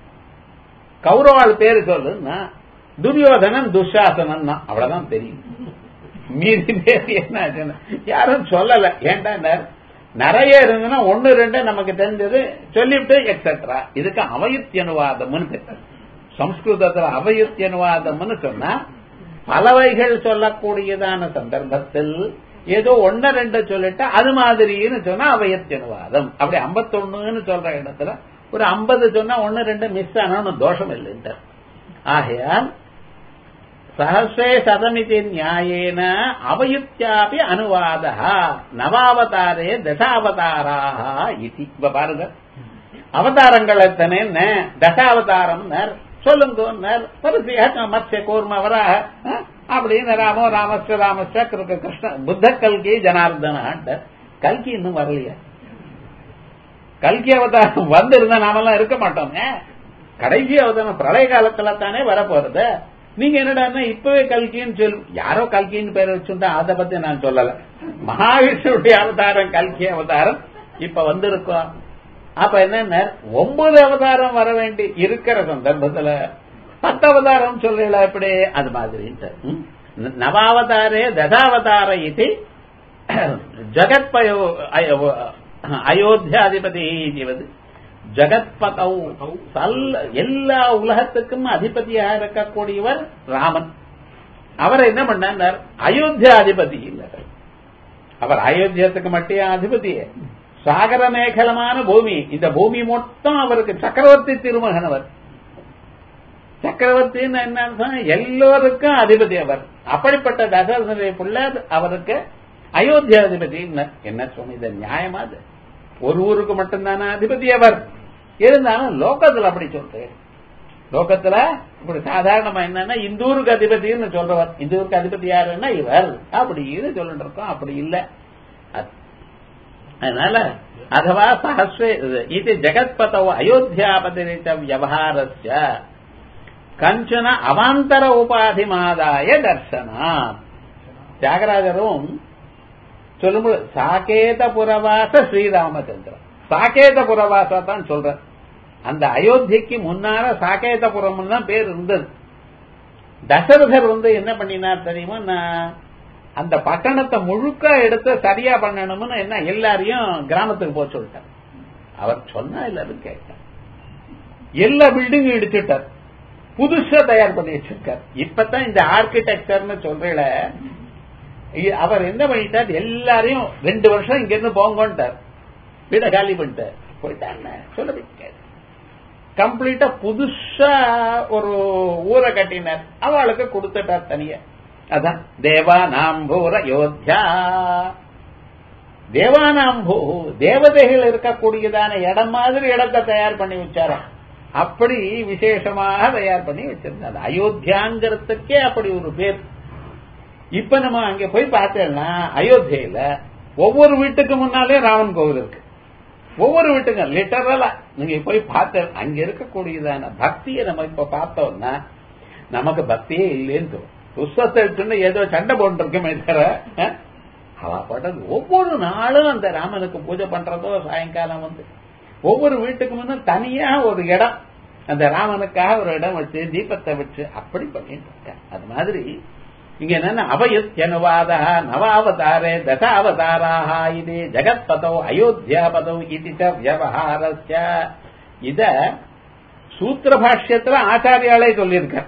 [SPEAKER 1] கௌரவாள் பேரு சொல்லுன்னா துரியோதனன் துஷாசனன் அவ்வளவுதான் தெரியும் மீதி பேர் என்ன யாரும் சொல்லல ஏன்டா நிறைய இருந்ததுன்னா ஒன்னு ரெண்டு நமக்கு தெரிஞ்சது சொல்லிவிட்டு எக்ஸெட்ரா இதுக்கு அவயுத்தியனுவாதம்னு பேர் சம்ஸ்கிருதத்துல அவயுத்தியனுவாதம்னு சொன்னா பலவைகள் சொல்லக்கூடியதான சந்தர்ப்பத்தில் ஏதோ ஒன்னு ரெண்டு சொல்லிட்டா அது மாதிரின்னு சொன்னா அவயத்தியனுவாதம் அப்படி ஐம்பத்தொன்னுன்னு சொல்ற இடத்துல ஒரு ஐம்பது சொன்னா ஒன்னு ரெண்டு மிஸ் ஆனு தோஷம் இல்லைன்ற ஆகையால் சஹசிரே சதமிதி நியாயேன அவயுக்தியாபி அனுவாத நவாவதாரே தசாவதாராக இது இப்ப பாருங்க அவதாரங்கள் எத்தனை தசாவதாரம் சொல்லுங்க பரிசியாக மத்ய கூர்ம வராக அப்படின்னு ராமோ ராமஸ்வ ராமஸ்வ கிருஷ்ண புத்த கல்கி ஜனார்தன கல்கி இன்னும் வரலையா கல்கி அவதாரம் வந்திருந்தா நாமெல்லாம் இருக்க மாட்டோமே கடைசி அவதாரம் பிரளய காலத்துல தானே வரப்போறது நீங்க என்னடா இப்பவே கல்கின்னு சொல் யாரோ கல்கின்னு பேர் வச்சுட்டா அதை பத்தி நான் சொல்லல மகாவிஷ்ணுடைய அவதாரம் கல்கி அவதாரம் இப்ப வந்திருக்கோம் அப்ப என்ன ஒன்பது அவதாரம் வர வேண்டி இருக்கிற சந்தர்ப்பத்துல பத்து அவதாரம் சொல்லல எப்படி அது மாதிரி நவாவதாரே தசாவதார இது ஜகத்பயோ அயோத்தியாதிபதி ஜீவது ஜகத்பதௌ எல்லா உலகத்துக்கும் அதிபதியாக இருக்கக்கூடியவர் ராமன் அவர் என்ன பண்ணார் அயோத்தியாதிபதி அவர் அயோத்தியத்துக்கு மட்டும் அதிபதியே சாகர மேகலமான பூமி இந்த பூமி மொத்தம் அவருக்கு சக்கரவர்த்தி திருமகன் அவர் சக்கரவர்த்தின்னு என்ன எல்லோருக்கும் அதிபதி அவர் அப்படிப்பட்ட தசரதனுடைய பிள்ளை அவருக்கு அயோத்தியாதிபதி என்ன சொன்ன இது நியாயமா அது ஒரு ஊருக்கு மட்டும்தானே அதிபதி அவர் இருந்தாலும் லோகத்துல அப்படி சொல்றேன் லோகத்துல இப்படி சாதாரணமா என்னன்னா இந்த ஊருக்கு அதிபதினு சொல்றவர் இந்த ஊருக்கு அதிபதி யாருன்னா இவர் அப்படின்னு சொல்லிட்டு இருக்கோம் அப்படி இல்ல அதனால அதுவா சஹஸ்ரே இது ஜெகத்பதோ அயோத்தியாபதி வியவஹாரஸ்ய கஞ்சன அவாந்தர உபாதிமாதாய தர்சனா தியாகராஜரும் சொல்லும்போது சாகேத புறவாச ஸ்ரீராமச்சந்திரன் சாகேத புறவாசா தான் சொல்ற அந்த அயோத்திக்கு முன்னால சாகேதபுரம் தான் பேர் இருந்தது தசரதர் வந்து என்ன பண்ணினார் தெரியுமா நான் அந்த பட்டணத்தை முழுக்க எடுத்து சரியா பண்ணணும்னு என்ன எல்லாரையும் கிராமத்துக்கு போக சொல்லிட்டார் அவர் சொன்னா எல்லாரும் கேட்டார் எல்லா பில்டிங்கும் இடிச்சுட்டார் புதுசா தயார் பண்ணி வச்சிருக்கார் இப்பதான் இந்த ஆர்கிடெக்சர்னு சொல்றீல அவர் என்ன பண்ணிட்டார் எல்லாரையும் ரெண்டு வருஷம் இங்க இருந்து போங்கன்ட்டார் வீட காலி பண்ணிட்டார் போயிட்டாங்க சொல்ல வைக்காது கம்ப்ளீட்டா புதுசா ஒரு ஊரை கட்டினார் அவளுக்கு கொடுத்துட்டார் தனியா அதான் தேவானாம்பூர யோத்தியா தேவானாம்பூ தேவதைகள் இருக்கக்கூடியதான இடம் மாதிரி இடத்தை தயார் பண்ணி வச்சாராம் அப்படி விசேஷமாக தயார் பண்ணி வச்சிருந்தாரு அயோத்தியாங்கிறதுக்கே அப்படி ஒரு பேர் இப்ப நம்ம அங்க போய் பார்த்தேன்னா அயோத்தியில ஒவ்வொரு வீட்டுக்கு முன்னாலே ராமன் கோவில் இருக்கு ஒவ்வொரு வீட்டுக்கும் லிட்டரலா நீங்க போய் பார்த்த அங்க இருக்கக்கூடியதான பக்தியை நம்ம இப்ப பார்த்தோம்னா நமக்கு பக்தியே இல்லைன்னு தோணும் புஸ்தத்தை எடுத்துன்னு ஏதோ சண்டை போட்டுருக்கமே தவிர அவ பட்டது ஒவ்வொரு நாளும் அந்த ராமனுக்கு பூஜை பண்றதோ சாயங்காலம் வந்து ஒவ்வொரு வீட்டுக்கு முன்ன தனியா ஒரு இடம் அந்த ராமனுக்காக ஒரு இடம் வச்சு தீபத்தை வச்சு அப்படி பண்ணிட்டு இருக்காங்க அது மாதிரி இங்க என்னன்னா அவயுத்தியனுவாத நவாவதாரே தசாவதாராக இது ஜெகத்பதோ அயோத்தியாபதோ இது வியவஹாரஸ்ய இத சூத்திர பாஷ்யத்துல ஆச்சாரியாலே சொல்லியிருக்க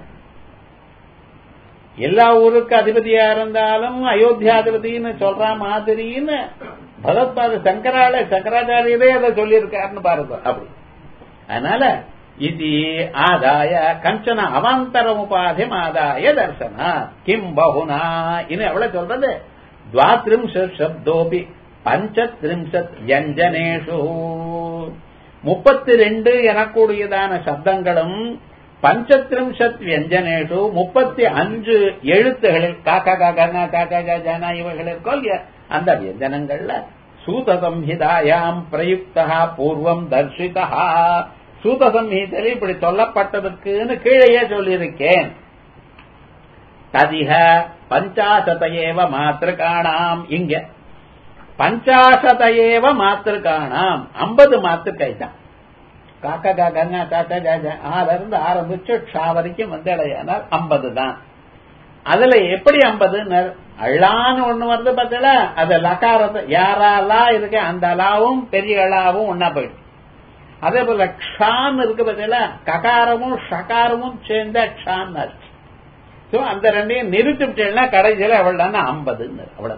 [SPEAKER 1] எல்லா ஊருக்கு அதிபதியா இருந்தாலும் அயோத்தியாதிபதினு சொல்ற மாதிரின்னு பகவத்பாத சங்கரால சங்கராச்சாரியரே அதை சொல்லியிருக்காருன்னு பாருங்க அப்படி அதனால இது ஆதாய கஞ்சன அவாந்தரம் உபாதிம் ஆதாய தர்சன கிம் பகுனா இன்னும் எவ்வளவு சொல்றது துவாத்ரிம்சத் சப்தோபி பஞ்சத்ரிம்சத் வியஞ்சனேஷு முப்பத்தி ரெண்டு எனக்கூடியதான சப்தங்களும் பஞ்சத்ரிம்சத் வியஞ்சனேஷு முப்பத்தி அஞ்சு எழுத்துகளில் காக்கா காக்கா காக்கா ஜானா இவைகள் இருக்கோ இல்லையா அந்த வியஞ்சனங்கள்ல சூத சம்ஹிதாயாம் பிரயுக்தா பூர்வம் தர்ஷிதா சூத சம்ஹிதையில் இப்படி சொல்லப்பட்டதற்குன்னு கீழேயே சொல்லியிருக்கேன் ததிக பஞ்சாசதையேவ மாத்திருக்கானாம் இங்க பஞ்சாசதையேவ மாத்திருக்கானாம் ஐம்பது மாத்திருக்கை தான் காக்கா காக்கா காக்கா ஜாஜா ஆல இருந்து ஆரம்பிச்சு ஷா வரைக்கும் வந்து அடையானால் ஐம்பது தான் அதுல எப்படி ஐம்பது அழான்னு ஒண்ணு வருது பார்த்தல அது லகாரத்தை யாராலா இருக்கு அந்த அலாவும் பெரிய அலாவும் ஒன்னா போயிடுச்சு அதே போல க்ஷான்னு இருக்கு பார்த்தீங்களா ககாரமும் ஷகாரமும் சேர்ந்த க்ஷான்னு ஆச்சு ஸோ அந்த ரெண்டையும் நிறுத்திவிட்டேன்னா கடைசியில் அவள்தான் ஐம்பதுன்னு அவ்வளவு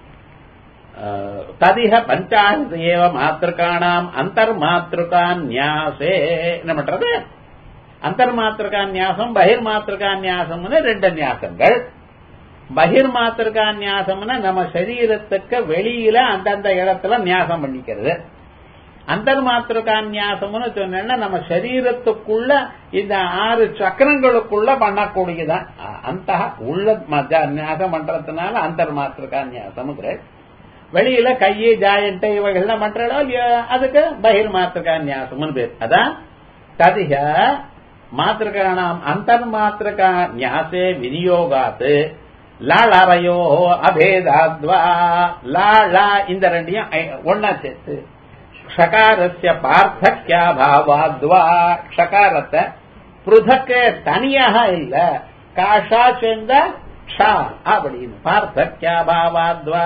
[SPEAKER 1] ததிக பஞ்சாசத் ஏவ மாத்திருக்கானாம் அந்தர் மாத்திருக்கா நியாசே என்ன பண்றது அந்தர் மாத்திருக்கா நியாசம் பகிர் மாத்திருக்கா நியாசம்னு ரெண்டு நியாசங்கள் பகிர் மாத்திருக்கா நியாசம்னா நம்ம சரீரத்துக்கு வெளியில அந்தந்த இடத்துல நியாசம் பண்ணிக்கிறது அந்தர் மாத்திருக்கா நியாசம்னு சொன்னா நம்ம சரீரத்துக்குள்ள இந்த ஆறு சக்கரங்களுக்குள்ள பண்ணக்கூடியதான் அந்த உள்ள நியாசம் பண்றதுனால அந்தர் மாத்திருக்கா நியாசம் வெளியில கையை ஜாயண்ட் இவைகள்லாம் பண்றாளோ இல்லையோ அதுக்கு பகிர் மாத்திருக்கா நியாசம்னு பேர் அதான் ததிக மாத்திருக்கானாம் அந்தர் மாத்திருக்கா நியாசே விநியோகாத்து லாளரையோ அபேதாத்வா லாளா இந்த ரெண்டையும் ஒன்னா சேர்த்து ஷகாரஸ்ய பார்த்தக்கியாபாவாத்வா ஷகாரத்தை புருதக்க தனியாக இல்ல காஷா சேர்ந்த ஷா அப்படின்னு பார்த்தக்கியாபாவாத்வா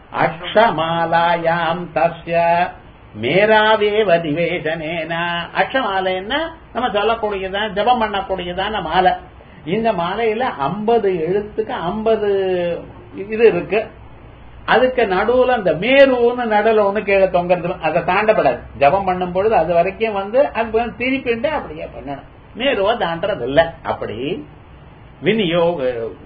[SPEAKER 1] அக்ஷமாலாயாம் தஸ்ய மேராவேவ நிவேசனேன அக்ஷமாலைன்னா நம்ம சொல்லக்கூடியதான் ஜபம் பண்ணக்கூடியதான மாலை இந்த மாலையில ஐம்பது எழுத்துக்கு ஐம்பது இது இருக்கு அதுக்கு நடுவுல அந்த மேருன்னு நடுவுல ஒண்ணு கீழே தொங்குறது அதை தாண்டப்படாது ஜபம் பண்ணும் பொழுது அது வரைக்கும் வந்து அது திருப்பிண்டு அப்படியே பண்ணணும் மேருவ தாண்டது இல்ல அப்படி விநியோக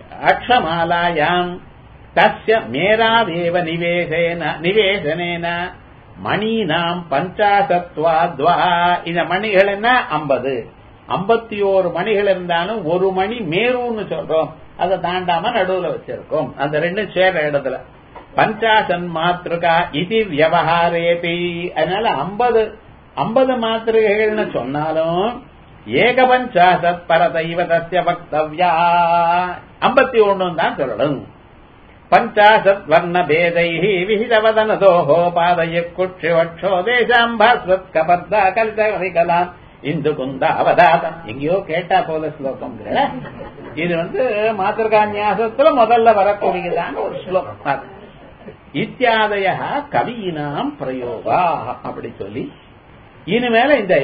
[SPEAKER 1] அக்ஷமாலாயாம் தஸ்ய மேராவேவ நிவேசேன நிவேசனேன மணினாம் பஞ்சாசத்வாத்வா இந்த மணிகள் என்ன ஐம்பது ஐம்பத்தி ஓரு மணிகள் இருந்தாலும் ஒரு மணி மேருன்னு சொல்றோம் அதை தாண்டாம நடுவுல வச்சிருக்கோம் அந்த ரெண்டும் சேர இடத்துல பஞ்சாசன் மாத்திருக்கா இது வியவஹாரேபி அதனால ஐம்பது ஐம்பது மாத்திரைகள்னு சொன்னாலும் ஏக பஞ்சாசத் பரதைவ தஸ்ய வக்தவ்யா ஐம்பத்தி ஒன்னு தான் சொல்லணும் பஞ்சாசத் வர்ண பேதை விஹிதவதனதோஹோ பாதய குட்சி வட்சோ தேசாம் பாஸ்வத் கபர்தா கலிதகலாம் இந்து குந்த அவதாதம் எங்கேயோ கேட்டா போல ஸ்லோகம் இது வந்து மாத்திருக்கான்யாசத்துல முதல்ல வரக்கூடியதான ஒரு ஸ்லோகம் இத்தியாதய கவியினாம் பிரயோகா அப்படி சொல்லி இனிமேல இந்த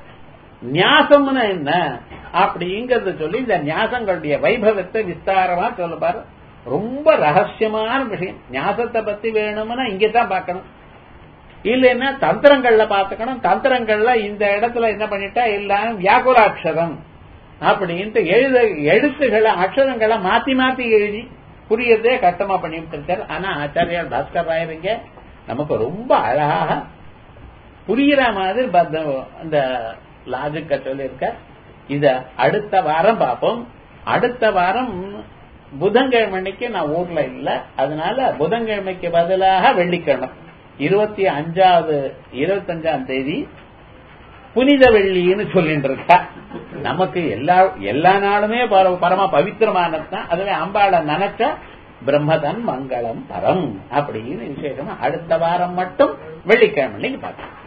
[SPEAKER 1] நியாசம்னு என்ன அப்படிங்கறத சொல்லி இந்த நியாசங்களுடைய வைபவத்தை விஸ்தாரமா சொல்லுப்பாரு ரொம்ப ரகசியமான விஷயம் நியாசத்தை பத்தி வேணும்னா இங்கதான் பார்க்கணும் இல்லைன்னா தந்திரங்கள்ல பாத்துக்கணும் தந்திரங்கள்ல இந்த இடத்துல என்ன பண்ணிட்டா எல்லாரும் வியாகுலாட்சரம் அப்படின்ட்டு எழுத எழுத்துக்களை அக்ஷரங்களை மாத்தி மாத்தி எழுதி புரியறதே கஷ்டமா பண்ணிட்டு இருக்காரு ஆனா ஆச்சாரியார் பாஸ்கர் ராயர் இங்க நமக்கு ரொம்ப அழகாக புரிகிற மாதிரி அந்த லாஜிக்க சொல்லியிருக்க இத அடுத்த வாரம் பார்ப்போம் அடுத்த வாரம் புதன்கிழமைக்கு நான் ஊர்ல இல்ல அதனால புதன்கிழமைக்கு பதிலாக வெள்ளிக்கிழமை இருபத்தி அஞ்சாவது இருபத்தி அஞ்சாம் தேதி புனித வெள்ளின்னு சொல்லிட்டு இருக்கா நமக்கு எல்லா எல்லா நாளுமே பரம பவித்திரமானதுதான் அதுவே அம்பாளை நினைச்ச பிரம்மதன் மங்களம் பரம் அப்படின்னு விசேஷமா அடுத்த வாரம் மட்டும் வெள்ளிக்கிழமை பார்க்கலாம்